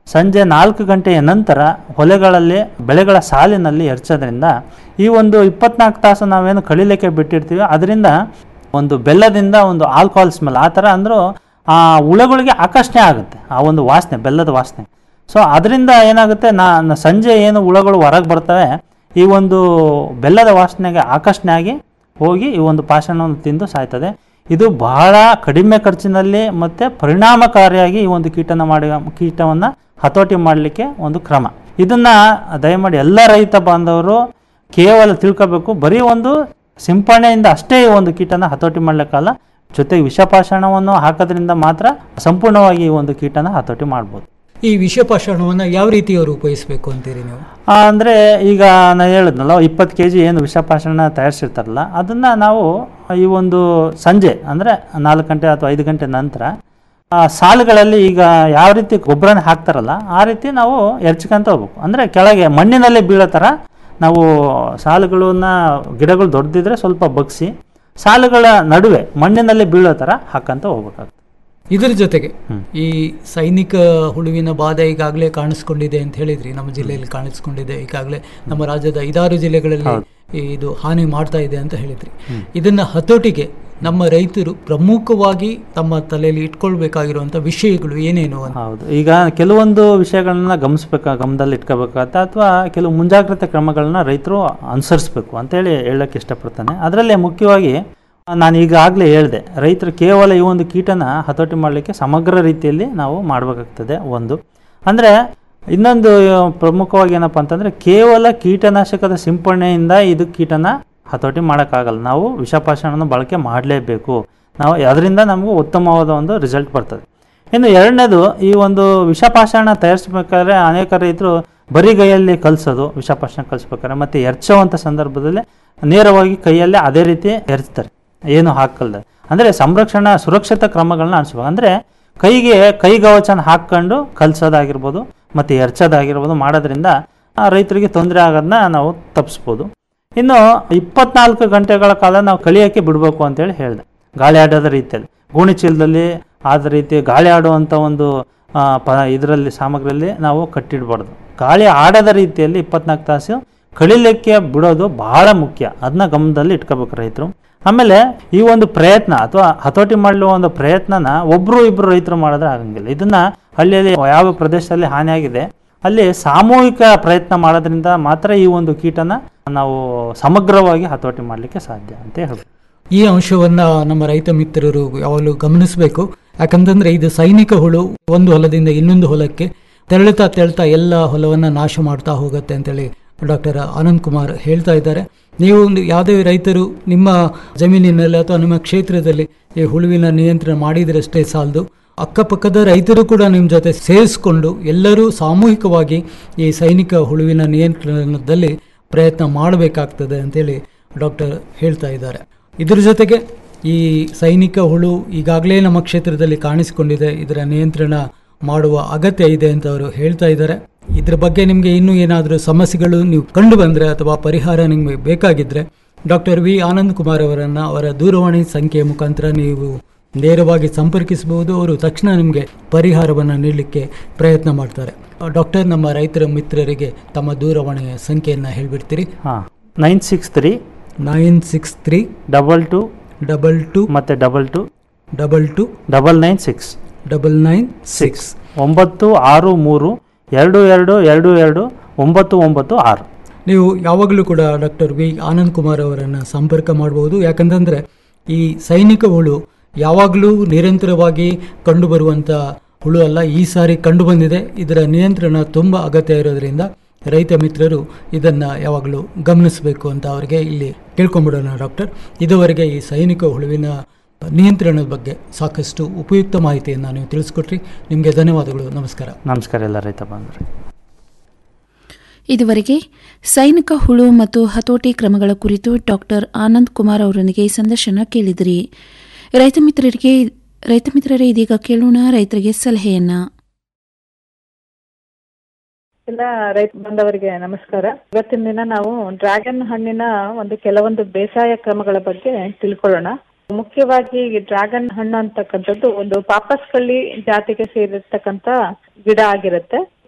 ಸಂಜೆ ನಾಲ್ಕು ಗಂಟೆಯ ನಂತರ ಹೊಲೆಗಳಲ್ಲಿ ಬೆಳೆಗಳ ಸಾಲಿನಲ್ಲಿ ಎರಚೋದ್ರಿಂದ ಈ ಒಂದು ಇಪ್ಪತ್ನಾಲ್ಕು ತಾಸು ನಾವೇನು ಕಳಿಲಿಕ್ಕೆ ಬಿಟ್ಟಿರ್ತೀವಿ ಅದರಿಂದ ಒಂದು ಬೆಲ್ಲದಿಂದ ಒಂದು ಆಲ್ಕೋಹಾಲ್ ಸ್ಮೆಲ್ ಆ ಥರ ಅಂದರೂ ಆ ಹುಳಗಳಿಗೆ ಆಕರ್ಷಣೆ ಆಗುತ್ತೆ ಆ ಒಂದು ವಾಸನೆ ಬೆಲ್ಲದ ವಾಸನೆ ಸೊ ಅದರಿಂದ ಏನಾಗುತ್ತೆ ನಾ ನ- ಸಂಜೆ ಏನು ಹುಳಗಳು ಹೊರಗೆ ಬರ್ತವೆ ಈ ಒಂದು ಬೆಲ್ಲದ ವಾಸನೆಗೆ ಆಕರ್ಷಣೆ ಆಗಿ ಹೋಗಿ ಈ ಒಂದು ಪಾಷಾಣವನ್ನು ತಿಂದು ಸಾಯ್ತದೆ ಇದು ಬಹಳ ಕಡಿಮೆ ಖರ್ಚಿನಲ್ಲಿ ಮತ್ತು ಪರಿಣಾಮಕಾರಿಯಾಗಿ ಈ ಒಂದು ಕೀಟನ ಮಾಡಿ ಕೀಟವನ್ನು ಹತೋಟಿ ಮಾಡಲಿಕ್ಕೆ ಒಂದು ಕ್ರಮ ಇದನ್ನು ದಯಮಾಡಿ ಎಲ್ಲ ರೈತ ಬಾಂಧವರು ಕೇವಲ ತಿಳ್ಕೋಬೇಕು ಬರೀ ಒಂದು ಸಿಂಪರಣೆಯಿಂದ ಅಷ್ಟೇ ಈ ಒಂದು ಕೀಟನ ಹತೋಟಿ ಮಾಡಲಿಕ್ಕಲ್ಲ ಜೊತೆಗೆ ವಿಷಪಾಷಾಣವನ್ನು ಹಾಕೋದ್ರಿಂದ ಮಾತ್ರ ಸಂಪೂರ್ಣವಾಗಿ ಈ ಒಂದು ಕೀಟನ ಹತೋಟಿ ಮಾಡ್ಬೋದು ಈ ವಿಷಪಾಷಾಣವನ್ನು ಯಾವ ರೀತಿ ಅವರು ಉಪಯೋಗಿಸಬೇಕು ಅಂತೀರಿ ನೀವು ಆ, ಅಂದ್ರೆ ಈಗ ನಾನು ಹೇಳಿದ್ನಲ್ಲ ಇಪ್ಪತ್ತು ಕೆ ಜಿ ಏನು ವಿಷಪಾಷಾಣ ತಯಾರಿಸಿರ್ತಾರಲ್ಲ ಅದನ್ನು ನಾವು ಈ ಒಂದು ಸಂಜೆ ಅಂದರೆ ನಾಲ್ಕು ಗಂಟೆ ಅಥವಾ ಐದು ಗಂಟೆ ನಂತರ ಆ, ಸಾಲುಗಳಲ್ಲಿ ಈಗ ಯಾವ ರೀತಿ ಗೊಬ್ಬರನ ಹಾಕ್ತಾರಲ್ಲ ಆ ರೀತಿ ನಾವು ಎರ್ಚ್ಕೊಂತ ಹೋಗ್ಬೇಕು ಅಂದರೆ ಕೆಳಗೆ ಮಣ್ಣಿನಲ್ಲಿ ಬೀಳೋ ಥರ ನಾವು ಸಾಲುಗಳನ್ನ ಗಿಡಗಳು ದೊಡ್ಡದಿದ್ರೆ ಸ್ವಲ್ಪ ಬಗ್ಸಿ ಸಾಲುಗಳ ನಡುವೆ ಮಣ್ಣಿನಲ್ಲಿ ಬೀಳೋ ಥರ ಹಾಕಂತ ಹೋಗ್ಬೇಕಾಗ್ತದೆ ಇದರ ಜೊತೆಗೆ ಈ ಸೈನಿಕ ಹುಳುವಿನ ಬಾಧೆ ಈಗಾಗಲೇ ಕಾಣಿಸ್ಕೊಂಡಿದೆ ಅಂತ ಹೇಳಿದ್ರಿ ನಮ್ಮ ಜಿಲ್ಲೆಯಲ್ಲಿ ಕಾಣಿಸ್ಕೊಂಡಿದೆ ಈಗಾಗಲೇ ನಮ್ಮ ರಾಜ್ಯದ ಐದಾರು ಜಿಲ್ಲೆಗಳಲ್ಲಿ ಇದು ಹಾನಿ ಮಾಡ್ತಾ ಇದೆ ಅಂತ ಹೇಳಿದ್ರಿ ಇದನ್ನ ಹತೋಟಿಗೆ ನಮ್ಮ ರೈತರು ಪ್ರಮುಖವಾಗಿ ತಮ್ಮ ತಲೆಯಲ್ಲಿ ಇಟ್ಕೊಳ್ಬೇಕಾಗಿರುವಂತ ವಿಷಯಗಳು ಏನೇನು ಅಂತ ಹೌದು ಈಗ ಕೆಲವೊಂದು ವಿಷಯಗಳನ್ನ ಗಮನಿಸ್ಬೇಕಾ ಗಮನದಲ್ಲಿ ಇಟ್ಕೋಬೇಕಾಗತ್ತೆ ಅಥವಾ ಕೆಲವು ಮುಂಜಾಗ್ರತೆ ಕ್ರಮಗಳನ್ನ ರೈತರು ಅನುಸರಿಸಬೇಕು ಅಂತೇಳಿ ಹೇಳಕ್ಕೆ ಇಷ್ಟಪಡ್ತಾನೆ ಅದರಲ್ಲೇ ಮುಖ್ಯವಾಗಿ ನಾನು ಈಗಾಗಲೇ ಹೇಳಿದೆ ರೈತರು ಕೇವಲ ಈ ಒಂದು ಕೀಟನ ಹತೋಟಿ ಮಾಡಲಿಕ್ಕೆ ಸಮಗ್ರ ರೀತಿಯಲ್ಲಿ ನಾವು ಮಾಡಬೇಕಾಗ್ತದೆ ಒಂದು ಅಂದರೆ ಇನ್ನೊಂದು ಪ್ರಮುಖವಾಗಿ ಏನಪ್ಪ ಅಂತಂದರೆ ಕೇವಲ ಕೀಟನಾಶಕದ ಸಿಂಪರಣೆಯಿಂದ ಇದು ಕೀಟನ ಹತೋಟಿ ಮಾಡೋಕ್ಕಾಗಲ್ಲ ನಾವು ವಿಷಪಾಷಾಣನ ಬಳಕೆ ಮಾಡಲೇಬೇಕು ನಾವು ಅದರಿಂದ ನಮಗೂ ಉತ್ತಮವಾದ ಒಂದು ರಿಸಲ್ಟ್ ಬರ್ತದೆ ಇನ್ನು ಎರಡನೇದು ಈ ಒಂದು ವಿಷಪಾಷಾಣ ತಯಾರಿಸ್ಬೇಕಾದ್ರೆ ಅನೇಕ ರೈತರು ಬರಿಗೈಯಲ್ಲಿ ಕಲಿಸೋದು ವಿಷಪಾಷಾಣ ಕಲಿಸ್ಬೇಕಾದ್ರೆ ಮತ್ತು ಎರ್ಚುವಂಥ ಸಂದರ್ಭದಲ್ಲಿ ನೇರವಾಗಿ ಕೈಯಲ್ಲೇ ಅದೇ ರೀತಿ ಎರ್ಚ್ತಾರೆ ಏನು ಹಾಕಲ್ದೆ ಅಂದರೆ ಸಂರಕ್ಷಣಾ ಸುರಕ್ಷಿತ ಕ್ರಮಗಳನ್ನ ಅನಿಸ್ಬೇಕು ಅಂದರೆ ಕೈಗೆ ಕೈಗವಚನ ಹಾಕ್ಕೊಂಡು ಕಲಿಸೋದಾಗಿರ್ಬೋದು ಮತ್ತು ಎರ್ಚೋದಾಗಿರ್ಬೋದು ಮಾಡೋದ್ರಿಂದ ಆ ರೈತರಿಗೆ ತೊಂದರೆ ಆಗೋದನ್ನ ನಾವು ತಪ್ಪಿಸ್ಬೋದು ಇನ್ನು ಇಪ್ಪತ್ನಾಲ್ಕು ಗಂಟೆಗಳ ಕಾಲ ನಾವು ಕಳಿಯೋಕ್ಕೆ ಬಿಡಬೇಕು ಅಂತೇಳಿ ಹೇಳಿದೆ ಗಾಳಿ ಆಡೋದ ರೀತಿಯಲ್ಲಿ ಗೋಣಿ ಚೀಲದಲ್ಲಿ ಆದ ರೀತಿ ಗಾಳಿ ಆಡುವಂಥ ಒಂದು ಆ, ಪ ಇದರಲ್ಲಿ ಸಾಮಗ್ರಿಯಲ್ಲಿ ನಾವು ಕಟ್ಟಿಡಬಾರ್ದು ಗಾಳಿ ಆಡದ ರೀತಿಯಲ್ಲಿ ಇಪ್ಪತ್ನಾಲ್ಕು ತಾಸು ಕಳಿಲಿಕ್ಕೆ ಬಿಡೋದು ಬಹಳ ಮುಖ್ಯ ಅದನ್ನ ಗಮನದಲ್ಲಿ ಇಟ್ಕೋಬೇಕು ರೈತರು ಆಮೇಲೆ ಈ ಒಂದು ಪ್ರಯತ್ನ ಅಥವಾ ಹತೋಟಿ ಮಾಡಲು ಒಂದು ಪ್ರಯತ್ನನ ಒಬ್ಬರು ಇಬ್ಬರು ರೈತರು ಮಾಡಿದ್ರೆ ಆಗಂಗಿಲ್ಲ ಇದನ್ನ ಹಳ್ಳಿಯಲ್ಲಿ ಯಾವ ಪ್ರದೇಶದಲ್ಲಿ ಹಾನಿಯಾಗಿದೆ ಅಲ್ಲಿ ಸಾಮೂಹಿಕ ಪ್ರಯತ್ನ ಮಾಡೋದ್ರಿಂದ ಮಾತ್ರ ಈ ಒಂದು ಕೀಟನ ನಾವು ಸಮಗ್ರವಾಗಿ ಹತೋಟಿ ಮಾಡಲಿಕ್ಕೆ ಸಾಧ್ಯ ಅಂತ ಹೇಳ್ಬೋದು ಈ ಅಂಶವನ್ನ ನಮ್ಮ ರೈತ ಮಿತ್ರರು ಯಾವಾಗಲೂ ಗಮನಿಸಬೇಕು ಯಾಕಂತಂದ್ರೆ ಇದು ಸೈನಿಕ ಹುಳು ಒಂದು ಹೊಲದಿಂದ ಇನ್ನೊಂದು ಹೊಲಕ್ಕೆ ತೆರಳುತ್ತಾ ತೆರಳುತ್ತಾ ಎಲ್ಲ ಹೊಲವನ್ನ ನಾಶ ಮಾಡ್ತಾ ಹೋಗುತ್ತೆ ಅಂತೇಳಿ ಡಾಕ್ಟರ್ ಆನಂದ್ ಕುಮಾರ್ ಹೇಳ್ತಾ ಇದ್ದಾರೆ ನೀವು ಒಂದು ಯಾವುದೇ ರೈತರು ನಿಮ್ಮ ಜಮೀನಿನಲ್ಲಿ ಅಥವಾ ನಿಮ್ಮ ಕ್ಷೇತ್ರದಲ್ಲಿ ಈ ಹುಳುವಿನ ನಿಯಂತ್ರಣ ಮಾಡಿದ್ರಷ್ಟೇ ಸಾಲದು ಅಕ್ಕಪಕ್ಕದ ರೈತರು ಕೂಡ ನಿಮ್ಮ ಜೊತೆ ಸೇರಿಸ್ಕೊಂಡು ಎಲ್ಲರೂ ಸಾಮೂಹಿಕವಾಗಿ ಈ ಸೈನಿಕ ಹುಳುವಿನ ನಿಯಂತ್ರಣದಲ್ಲಿ ಪ್ರಯತ್ನ ಮಾಡಬೇಕಾಗ್ತದೆ ಅಂತೇಳಿ ಡಾಕ್ಟರ್ ಹೇಳ್ತಾ ಇದ್ದಾರೆ ಇದರ ಜೊತೆಗೆ ಈ ಸೈನಿಕ ಹುಳು ಈಗಾಗಲೇ ನಮ್ಮ ಕ್ಷೇತ್ರದಲ್ಲಿ ಕಾಣಿಸಿಕೊಂಡಿದೆ ಇದರ ನಿಯಂತ್ರಣ ಮಾಡುವ ಅಗತ್ಯ ಇದೆ ಅಂತ ಅವರು ಹೇಳ್ತಾ ಇದ್ದಾರೆ ಇದ್ರ ಬಗ್ಗೆ ನಿಮಗೆ ಇನ್ನೂ ಏನಾದರೂ ಸಮಸ್ಯೆಗಳು ನೀವು ಕಂಡು ಬಂದರೆ ಅಥವಾ ಪರಿಹಾರ ನಿಮಗೆ ಬೇಕಾಗಿದ್ದರೆ ಡಾಕ್ಟರ್ ವಿ ಆನಂದ್ ಕುಮಾರ್ ಅವರನ್ನು ಅವರ ದೂರವಾಣಿ ಸಂಖ್ಯೆಯ ಮುಖಾಂತರ ನೀವು ನೇರವಾಗಿ ಸಂಪರ್ಕಿಸಬಹುದು ಅವರು ತಕ್ಷಣ ನಿಮಗೆ ಪರಿಹಾರವನ್ನು ನೀಡಲಿಕ್ಕೆ ಪ್ರಯತ್ನ ಮಾಡ್ತಾರೆ ಡಾಕ್ಟರ್ ನಮ್ಮ ರೈತರ ಮಿತ್ರರಿಗೆ ತಮ್ಮ ದೂರವಾಣಿಯ ಸಂಖ್ಯೆಯನ್ನು ಹೇಳ್ಬಿಡ್ತೀರಿ ಹಾಂ nine six three nine six three double two double two ಮತ್ತು double two double two double nine six double nine six ಒಂಬತ್ತು ಆರು ಮೂರು ಎರಡು ಎರಡು ಎರಡು ಎರಡು ಒಂಬತ್ತು ಒಂಬತ್ತು ಆರು ನೀವು ಯಾವಾಗಲೂ ಕೂಡ ಡಾಕ್ಟರ್ ವಿ ಆನಂದ್ ಕುಮಾರ್ ಅವರನ್ನು ಸಂಪರ್ಕ ಮಾಡಬಹುದು ಯಾಕಂತಂದರೆ ಈ ಸೈನಿಕ ಹುಳು ಯಾವಾಗಲೂ ನಿರಂತರವಾಗಿ ಕಂಡುಬರುವಂಥ ಹುಳು ಅಲ್ಲ ಈ ಸಾರಿ ಕಂಡುಬಂದಿದೆ ಇದರ ನಿಯಂತ್ರಣ ತುಂಬ ಅಗತ್ಯ ಇರೋದ್ರಿಂದ ರೈತ ಮಿತ್ರರು ಇದನ್ನು ಯಾವಾಗಲೂ ಗಮನಿಸಬೇಕು ಅಂತ ಅವರಿಗೆ ಇಲ್ಲಿ ಕೇಳ್ಕೊಂಬಿಡೋಣ ಡಾಕ್ಟರ್ ಇದುವರೆಗೆ ಈ ಸೈನಿಕ ಹುಳುವಿನ ನಿಯಂತ್ರಣದ ಬಗ್ಗೆ ಸಾಕಷ್ಟು ಉಪಯುಕ್ತ ಮಾಹಿತಿಯನ್ನು ನೀವು ತಿಳಿಸ್ಕೊಟ್ರಿ ನಿಮಗೆ ಧನ್ಯವಾದಗಳು ನಮಸ್ಕಾರ ನಮಸ್ಕಾರ ಎಲ್ಲ ರೈತ ಬಾಂಧವರೇ ಇದುವರೆಗೆ ಸೈನಿಕ ಹುಳು ಮತ್ತು ಹತೋಟಿ ಕ್ರಮಗಳ ಕುರಿತು ಡಾಕ್ಟರ್ ಆನಂದ್ ಕುಮಾರ್ ಅವರೊಂದಿಗೆ ಸಂದರ್ಶನ ಕೇಳಿದಿರಿ ರೈತ ಮಿತ್ರರಿಗೆ ರೈತ ಮಿತ್ರರೇ ಇದೀಗ ಕೇಳೋಣ ರೈತರಿಗೆ ಸಲಹೆಯನ್ನ ಎಲ್ಲ ರೈತ ಬಾಂಧವರಿಗೆ ನಮಸ್ಕಾರ ಇವತ್ತಿನ ದಿನ ನಾವು ಡ್ರ್ಯಾಗನ್ ಹಣ್ಣಿನ ಒಂದು ಕೆಲವೊಂದು ಬೇಸಾಯ ಕ್ರಮಗಳ ಬಗ್ಗೆ ತಿಳ್ಕೊಳ್ಳೋಣ ಮುಖ್ಯವಾಗಿ ಈ ಡ್ರ್ಯಾಗನ್ ಹಣ್ಣು ಅಂತಕ್ಕಂಥದ್ದು ಒಂದು ಪಾಪಸ್ ಕಳ್ಳಿ ಜಾತಿಗೆ ಸೇರಿರ್ತಕ್ಕಂಥ ಗಿಡ ಆಗಿರುತ್ತೆ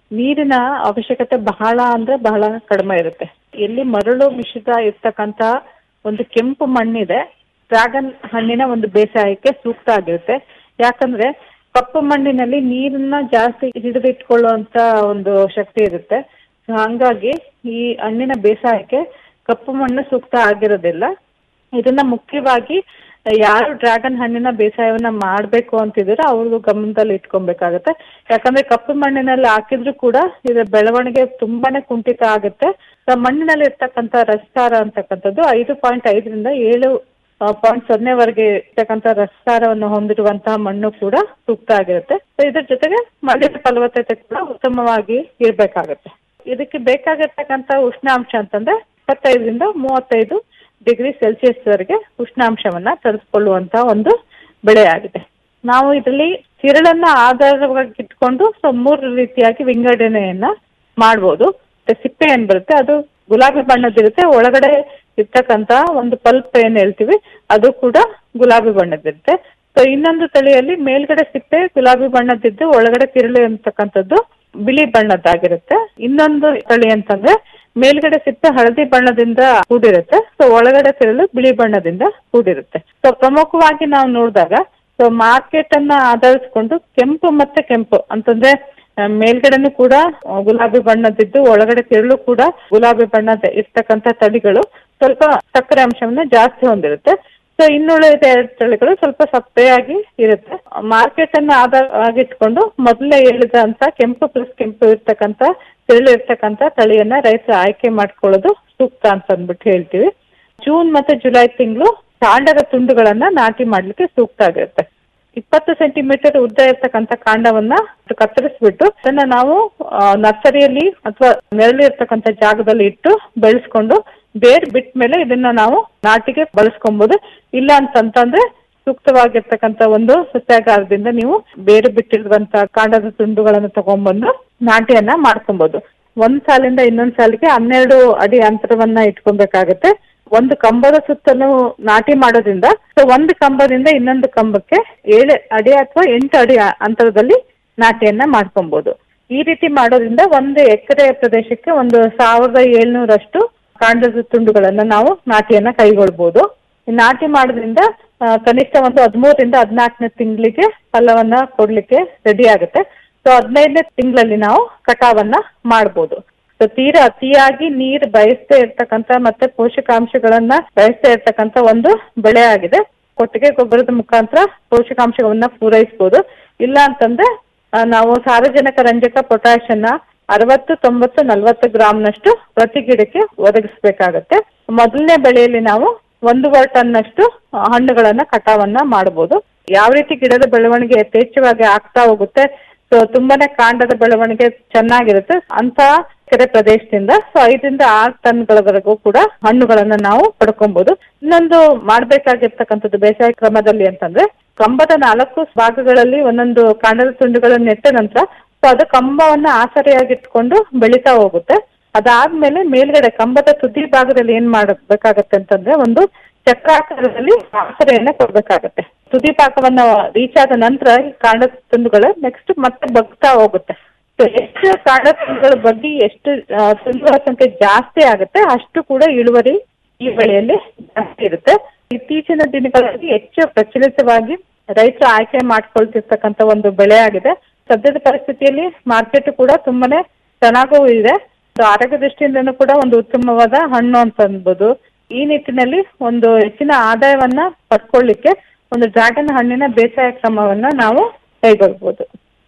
ನೀರಿನ ಅವಶ್ಯಕತೆ ಬಹಳ ಅಂದ್ರೆ ಬಹಳ ಕಡಿಮೆ ಇರುತ್ತೆ ಎಲ್ಲಿ ಮರಳು ಮಿಶ್ರಿತ ಇರ್ತಕ್ಕಂತ ಒಂದು ಕೆಂಪು ಮಣ್ಣಿದೆ ಡ್ರ್ಯಾಗನ್ ಹಣ್ಣಿನ ಒಂದು ಬೇಸಾಯಕ್ಕೆ ಸೂಕ್ತ ಆಗಿರುತ್ತೆ ಯಾಕಂದ್ರೆ ಕಪ್ಪು ಮಣ್ಣಿನಲ್ಲಿ ನೀರನ್ನ ಜಾಸ್ತಿ ಹಿಡಿದಿಟ್ಕೊಳ್ಳುವಂತ ಒಂದು ಶಕ್ತಿ ಇರುತ್ತೆ So ಹಂಗಾಗಿ ಈ ಹಣ್ಣಿನ ಬೇಸಾಯಕ್ಕೆ ಕಪ್ಪು ಮಣ್ಣು ಸೂಕ್ತ ಆಗಿರೋದಿಲ್ಲ ಇದನ್ನ ಮುಖ್ಯವಾಗಿ ಯಾರು ಡ್ರ್ಯಾಗನ್ ಹಣ್ಣಿನ ಬೇಸಾಯವನ್ನ ಮಾಡ್ಬೇಕು ಅಂತಿದ್ರೆ ಅವ್ರದ್ದು ಗಮನದಲ್ಲಿ ಇಟ್ಕೊಬೇಕಾಗತ್ತೆ ಯಾಕಂದ್ರೆ ಕಪ್ಪು ಮಣ್ಣಿನಲ್ಲಿ ಹಾಕಿದ್ರು ಕೂಡ ಇದರ ಬೆಳವಣಿಗೆ ತುಂಬಾನೇ ಕುಂಠಿತ ಆಗುತ್ತೆ So ಮಣ್ಣಿನಲ್ಲಿ ಇರ್ತಕ್ಕಂಥ ರಸಸಾರ ಅಂತಕ್ಕಂಥದ್ದು ಐದು ಪಾಯಿಂಟ್ ಐದರಿಂದ ಏಳು ಪಾಯಿಂಟ್ ಸೊನ್ನೆವರೆಗೆ ಇರ್ತಕ್ಕಂಥ ರಸಸಾರವನ್ನು ಹೊಂದಿರುವಂತಹ ಮಣ್ಣು ಕೂಡ ಸೂಕ್ತ ಆಗಿರುತ್ತೆ ಸೊ ಇದ್ರ ಜೊತೆಗೆ ಮಣ್ಣಿನ ಫಲವತ್ತತೆ ಕೂಡ ಉತ್ತಮವಾಗಿ ಇರ್ಬೇಕಾಗತ್ತೆ ಇದಕ್ಕೆ ಬೇಕಾಗಿರ್ತಕ್ಕಂಥ ಉಷ್ಣಾಂಶ ಅಂತಂದ್ರೆ ಇಪ್ಪತ್ತೈದರಿಂದ ಮೂವತ್ತೈದು ಡಿಗ್ರಿ ಸೆಲ್ಸಿಯಸ್ ವರೆಗೆ ಉಷ್ಣಾಂಶವನ್ನ ತರಿಸ್ಕೊಳ್ಳುವಂತ ಒಂದು ಬೆಳೆ ಆಗಿದೆ ನಾವು ಇದರಲ್ಲಿ ತಿರುಳನ್ನ ಆಧಾರವಾಗಿ ಇಟ್ಕೊಂಡು ಸೊ ಮೂರು ರೀತಿಯಾಗಿ ವಿಂಗಡಣೆಯನ್ನ ಮಾಡ್ಬೋದು ಮತ್ತೆ ಸಿಪ್ಪೆ ಏನ್ ಬರುತ್ತೆ ಅದು ಗುಲಾಬಿ ಬಣ್ಣದಿರುತ್ತೆ ಒಳಗಡೆ ಇರ್ತಕ್ಕಂತ ಒಂದು ಪಲ್ಪ್ ಏನ್ ಹೇಳ್ತೀವಿ ಅದು ಕೂಡ ಗುಲಾಬಿ ಬಣ್ಣದಿರುತ್ತೆ ಸೊ ಇನ್ನೊಂದು ತಳಿಯಲ್ಲಿ ಮೇಲ್ಗಡೆ ಸಿಪ್ಪೆ ಗುಲಾಬಿ ಬಣ್ಣದಿದ್ದು ಒಳಗಡೆ ತಿರುಳು ಅಂತಕ್ಕಂಥದ್ದು ಬಿಳಿ ಬಣ್ಣದ್ದಾಗಿರುತ್ತೆ ಇನ್ನೊಂದು ತಳಿ ಅಂತಂದ್ರೆ ಮೇಲ್ಗಡೆ ಸಿಪ್ಪೆ ಹಳದಿ ಬಣ್ಣದಿಂದ ಕೂಡಿರುತ್ತೆ ಸೊ ಒಳಗಡೆ ತಿರುಳು ಬಿಳಿ ಬಣ್ಣದಿಂದ ಕೂಡಿರುತ್ತೆ ಸೊ ಪ್ರಮುಖವಾಗಿ ನಾವು ನೋಡಿದಾಗ ಸೊ ಮಾರ್ಕೆಟ್ ಅನ್ನ ಆಧರಿಸಿಕೊಂಡು ಕೆಂಪು ಮತ್ತೆ ಕೆಂಪು ಅಂತಂದ್ರೆ ಆ, ಮೇಲ್ಗಡೆನೂ ಕೂಡ ಆ, ಗುಲಾಬಿ ಬಣ್ಣದಿದ್ದು ಒಳಗಡೆ ತಿರುಳು ಕೂಡ ಗುಲಾಬಿ ಬಣ್ಣದ ಇರ್ತಕ್ಕಂಥ ತಳಿಗಳು ಸ್ವಲ್ಪ ಸಕ್ಕರೆ ಅಂಶವನ್ನ ಜಾಸ್ತಿ ಹೊಂದಿರುತ್ತೆ ಸೊ ಇನ್ನುಳಿದ ಎರಡು ತಳಿಗಳು ಸ್ವಲ್ಪ ಸಪ್ಪೆಯಾಗಿ ಇರುತ್ತೆ ಮಾರ್ಕೆಟ್ ಅನ್ನ ಆಧಾರವಾಗಿಟ್ಕೊಂಡು ಮೊದಲೇ ಹೇಳಿದಂತ ಕೆಂಪು ಪ್ಲಸ್ ಕೆಂಪು ಇರ್ತಕ್ಕಂಥ ತಿರುಳು ಇರ್ತಕ್ಕಂಥ ತಳಿಯನ್ನ ರೈತರು ಆಯ್ಕೆ ಮಾಡ್ಕೊಳ್ಳೋದು ಸೂಕ್ತ ಅಂತ ಅಂದ್ಬಿಟ್ಟು ಹೇಳ್ತೀವಿ ಜೂನ್ ಮತ್ತೆ ಜುಲೈ ತಿಂಗಳು ಕಾಂಡದ ತುಂಡುಗಳನ್ನ ನಾಟಿ ಮಾಡ್ಲಿಕ್ಕೆ ಸೂಕ್ತ ಆಗಿರುತ್ತೆ ಇಪ್ಪತ್ತು ಸೆಂಟಿಮೀಟರ್ ಉದ್ದ ಇರ್ತಕ್ಕಂಥ ಕಾಂಡವನ್ನ ಕತ್ತರಿಸ್ಬಿಟ್ಟು ಅದನ್ನ ನಾವು ಆ, ನರ್ಸರಿಯಲ್ಲಿ ಅಥವಾ ನೆರಳು ಇರ್ತಕ್ಕಂಥ ಜಾಗದಲ್ಲಿ ಇಟ್ಟು ಬೆಳೆಸ್ಕೊಂಡು ಬೇರ್ ಬಿಟ್ಟ ಮೇಲೆ ಇದನ್ನ ನಾವು ನಾಟಿಗೆ ಬಳಸ್ಕೊಬಹುದು ಇಲ್ಲ ಅಂತಂತಂದ್ರೆ ಸೂಕ್ತವಾಗಿರ್ತಕ್ಕಂಥ ಒಂದು ಸಸ್ಯಾಗಾರದಿಂದ ನೀವು ಬೇರೆ ಬಿಟ್ಟಿರುವಂತ ಕಾಂಡದ ತುಂಡುಗಳನ್ನು ತಗೊಂಡ್ಬಂದು ನಾಟಿಯನ್ನ ಮಾಡ್ಕೊಬಹುದು ಒಂದ್ ಸಾಲಿಂದ ಇನ್ನೊಂದ್ ಸಾಲಿಗೆ ಹನ್ನೆರಡು ಅಡಿ ಅಂತರವನ್ನ ಇಟ್ಕೊಬೇಕಾಗತ್ತೆ ಒಂದು ಕಂಬದ ಸುತ್ತಲೂ ನಾಟಿ ಮಾಡೋದ್ರಿಂದ ಸೊ ಒಂದು ಕಂಬದಿಂದ ಇನ್ನೊಂದು ಕಂಬಕ್ಕೆ ಏಳು ಅಡಿ ಅಥವಾ ಎಂಟು ಅಡಿ ಆ- ಅಂತರದಲ್ಲಿ ನಾಟಿಯನ್ನ ಮಾಡ್ಕೊಬಹುದು ಈ ರೀತಿ ಮಾಡೋದ್ರಿಂದ ಒಂದು ಎಕರೆ ಪ್ರದೇಶಕ್ಕೆ ಒಂದು ಸಾವಿರದ ಏಳ್ನೂರಷ್ಟು ಕಾಂಡದ ತುಂಡುಗಳನ್ನ ನಾವು ನಾಟಿಯನ್ನ ಕೈಗೊಳ್ಬಹುದು ಈ ನಾಟಿ ಮಾಡೋದ್ರಿಂದ ಆ, ಕನಿಷ್ಠ ಒಂದು ಹದಿಮೂರರಿಂದ ಹದಿನಾಲ್ಕನೇ ತಿಂಗಳಿಗೆ ಫಲವನ್ನ ಕೊಡ್ಲಿಕ್ಕೆ ರೆಡಿ ಆಗುತ್ತೆ ಸೊ ಹದಿನೈದನೇ ತಿಂಗಳಲ್ಲಿ ನಾವು ಕಟಾವನ್ನ ಮಾಡ್ಬೋದು ಸೊ ತೀರಾ ಅತಿಯಾಗಿ ನೀರು ಬಯಸ್ತಾ ಇರ್ತಕ್ಕಂತ ಮತ್ತೆ ಪೋಷಕಾಂಶಗಳನ್ನ ಬಯಸ್ತಾ ಇರ್ತಕ್ಕಂತ ಒಂದು ಬೆಳೆ ಆಗಿದೆ ಕೊಟ್ಟಿಗೆ ಗೊಬ್ಬರದ ಮುಖಾಂತರ ಪೋಷಕಾಂಶಗಳನ್ನ ಪೂರೈಸಬಹುದು ಇಲ್ಲ ಅಂತಂದ್ರೆ ಆ, ನಾವು ಸಾರಜನಕ ರಂಜಕ ಪೊಟ್ಯಾಶ್ ಅನ್ನ ಅರವತ್ತು ತೊಂಬತ್ತು ನಲವತ್ತು ಗ್ರಾಮ್ನಷ್ಟು ಪ್ರತಿ ಗಿಡಕ್ಕೆ ಒದಗಿಸ್ಬೇಕಾಗತ್ತೆ ಮೊದಲನೇ ಬೆಳೆಯಲ್ಲಿ ನಾವು ಒಂದೂವರೆ ಟನ್ನಷ್ಟು ಆ, ಹಣ್ಣುಗಳನ್ನ ಕಟಾವನ್ನ ಮಾಡಬಹುದು ಯಾವ ರೀತಿ ಗಿಡದ ಬೆಳವಣಿಗೆ ಯಥೇಚ್ಛವಾಗಿ ಆಗ್ತಾ ಹೋಗುತ್ತೆ ಸೊ ತುಂಬಾನೇ ಕಾಂಡದ ಬೆಳವಣಿಗೆ ಚೆನ್ನಾಗಿರುತ್ತೆ ಅಂತ ಕೆರೆ ಪ್ರದೇಶದಿಂದ ಸೊ ಐದರಿಂದ ಆರು ಟನ್ಗಳವರೆಗೂ ಕೂಡ ಹಣ್ಣುಗಳನ್ನ ನಾವು ಪಡ್ಕೊಬಹುದು ಇನ್ನೊಂದು ಮಾಡ್ಬೇಕಾಗಿರ್ತಕ್ಕಂಥದ್ದು ಬೇಸಾಯ ಕ್ರಮದಲ್ಲಿ ಅಂತಂದ್ರೆ ಕಂಬದ ನಾಲ್ಕು ಭಾಗಗಳಲ್ಲಿ ಒಂದೊಂದು ಕಾಂಡದ ತುಂಡುಗಳನ್ನು ನೆಟ್ಟ ನಂತರ ಸೊ ಅದು ಕಂಬವನ್ನ ಆಸರೆಯಾಗಿಟ್ಕೊಂಡು ಬೆಳಿತಾ ಹೋಗುತ್ತೆ ಅದಾದ್ಮೇಲೆ ಮೇಲ್ಗಡೆ ಕಂಬದ ತುದಿ ಭಾಗದಲ್ಲಿ ಏನ್ ಮಾಡಬೇಕಾಗತ್ತೆ ಅಂತಂದ್ರೆ ಒಂದು ಚಕ್ರಾಕಾರದಲ್ಲಿ ಆಸರೆಯನ್ನ ಕೊಡ್ಬೇಕಾಗತ್ತೆ ತುದಿ ಭಾಗವನ್ನ ರೀಚ್ ಆದ ನಂತರ ಈ ಕಾಂಡದ ತುಂಡುಗಳು ನೆಕ್ಸ್ಟ್ ಮತ್ತೆ ಬಗ್ತಾ ಹೋಗುತ್ತೆ ಸೊ ಎಷ್ಟು ಕಾಂಡ ತುಂಡುಗಳ ಬಗ್ಗೆ ಎಷ್ಟು ಆ, ತುಂಡುಗಳ ಸಂಖ್ಯೆ ಜಾಸ್ತಿ ಆಗುತ್ತೆ ಅಷ್ಟು ಕೂಡ ಇಳುವರಿ ಈ ಬೆಳೆಯಲ್ಲಿ ಜಾಸ್ತಿ ಇರುತ್ತೆ ಇತ್ತೀಚಿನ ದಿನಗಳಲ್ಲಿ ಹೆಚ್ಚು ಪ್ರಚಲಿತವಾಗಿ ರೈತರು ಆಯ್ಕೆ ಮಾಡ್ಕೊಳ್ತಿರ್ತಕ್ಕಂಥ ಒಂದು ಬೆಳೆ ಆಗಿದೆ ಸದ್ಯದ ಪರಿಸ್ಥಿತಿಯಲ್ಲಿ ಮಾರ್ಕೆಟ್ ಕೂಡ ತುಂಬಾನೇ ಚೆನ್ನಾಗೂ ಇದೆ ಸೊ ಆರೋಗ್ಯ ದೃಷ್ಟಿಯಿಂದನೂ ಕೂಡ ಒಂದು ಉತ್ತಮವಾದ ಹಣ್ಣು ಅಂತ ಅನ್ಬೋದು ಈ ನಿಟ್ಟಿನಲ್ಲಿ ಒಂದು ಹೆಚ್ಚಿನ ಆದಾಯವನ್ನ ಪಡ್ಕೊಳ್ಳಿಕ್ಕೆ ಒಂದು ಡ್ರ್ಯಾಗನ್ ಹಣ್ಣಿನ ಬೇಸಾಯ ಕ್ರಮವನ್ನ ನಾವು ಕೈಗೊಳ್ಬಹುದು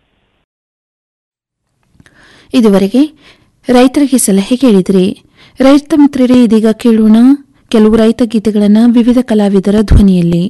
ಇದುವರೆಗೆ ರೈತರಿಗೆ ಸಲಹೆ ಕೇಳಿದ್ರಿ ರೈತ ಮಿತ್ರರೇ ಇದೀಗ ಕೇಳೋಣ ಕೆಲವು ರೈತ ಗೀತೆಗಳನ್ನು ವಿವಿಧ ಕಲಾವಿದರ ಧ್ವನಿಯಲ್ಲಿ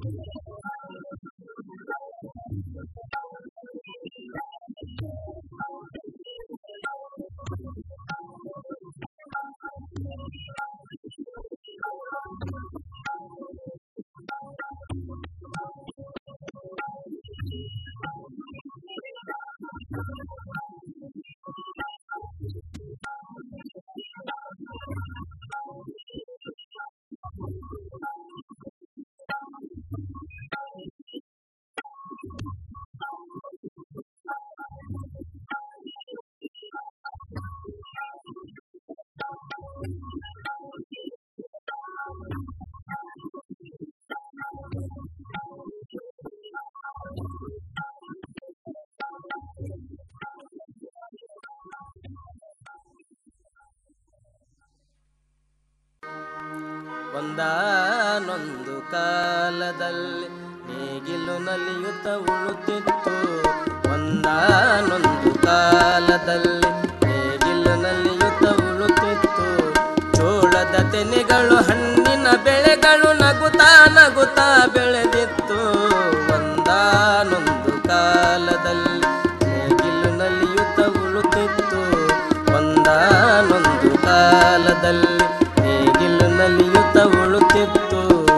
ಒಂದಾನೊಂದು ಕಾಲದಲ್ಲಿ ನೇಗಿಲು ನಲಿಯುತ್ತ ಉಳುತ್ತಿತ್ತು ಒಂದಾನೊಂದು ಕಾಲದಲ್ಲಿ ನೇಗಿಲು ನಲಿಯುತ್ತ ಉಳುತ್ತಿತ್ತು ಚೋಳದ ತೆನೆಗಳು ಹಣ್ಣಿನ ಬೆಳೆಗಳು ನಗುತ್ತಾ ನಗುತ್ತಾ ಬೆಳೆದಿತ್ತು ಒಂದಾನೊಂದು ಕಾಲದಲ್ಲಿ ನೇಗಿಲು ನಲಿಯುತ್ತ ಉಳುತ್ತಿತ್ತು ಒಂದಾನೊಂದು ಕಾಲದಲ್ಲಿ ನೇಗಿಲು ನಲಿಯುತ್ತ ಉಳುತ್ತಿತ್ತು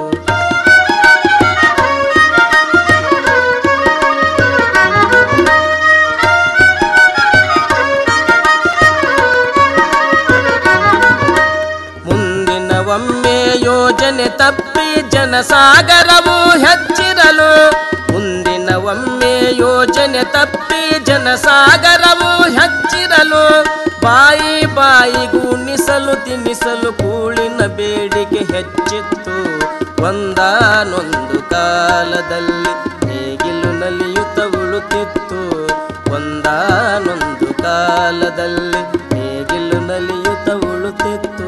ಮುಂದಿನ ಒಮ್ಮೆ ಯೋಜನೆ ತಪ್ಪಿ ಜನಸಾಗರವು ಹೆಚ್ಚಿರಲು ಮುಂದಿನ ಒಮ್ಮೆ ಯೋಜನೆ ತಪ್ಪಿ ಜನಸಾಗರವು ಹೆಚ್ಚಿರಲು ಬಾಯಿ ಬಾಯಿಗೂಣಿಸಲು ತಿನ್ನಿಸಲು ಕೂಳಿನ ಬೇಡಿಕೆ ಹೆಚ್ಚಿತ್ತು ಒಂದಾನೊಂದು ಕಾಲದಲ್ಲಿ ನೇಗಿಲು ನಲಿಯುತ್ತ ಉಳುತ್ತಿತ್ತು ಒಂದಾನೊಂದು ಕಾಲದಲ್ಲಿ ನೇಗಿಲು ನಲಿಯುತ್ತ ಉಳುತ್ತಿತ್ತು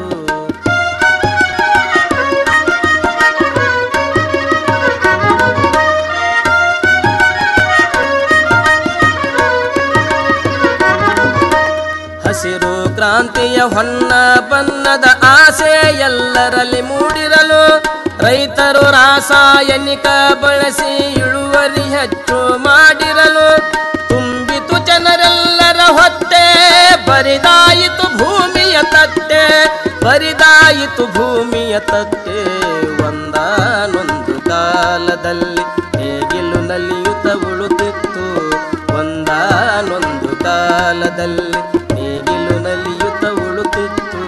ಹಸಿರು ಕ್ರಾಂತಿಯ ಹೊನ್ನ ಬಣ್ಣದ ಆಸೆ ಎಲ್ಲರಲ್ಲಿ ಮೂಡಿರಲು ರೈತರು ರಾಸಾಯನಿಕ ಬಳಸಿ ಇಳುವರಿ ಹೆಚ್ಚು ಮಾಡಿರಲು ತುಂಬಿತು ಜನರೆಲ್ಲರ ಹೊಟ್ಟೆ ಬರಿದಾಯಿತು ಭೂಮಿಯ ತಟ್ಟೆ ಬರಿದಾಯಿತು ಭೂಮಿಯ ತಟ್ಟೆ ಒಂದಾನೊಂದು ಕಾಲದಲ್ಲಿ ನೇಗಿಲು ನಲಿಯುತ್ತ ಉಳುತ್ತಿತ್ತು ಒಂದಾನೊಂದು ಕಾಲದಲ್ಲಿ ನೇಗಿಲು ನಲಿಯುತ್ತ ಉಳುತ್ತಿತ್ತು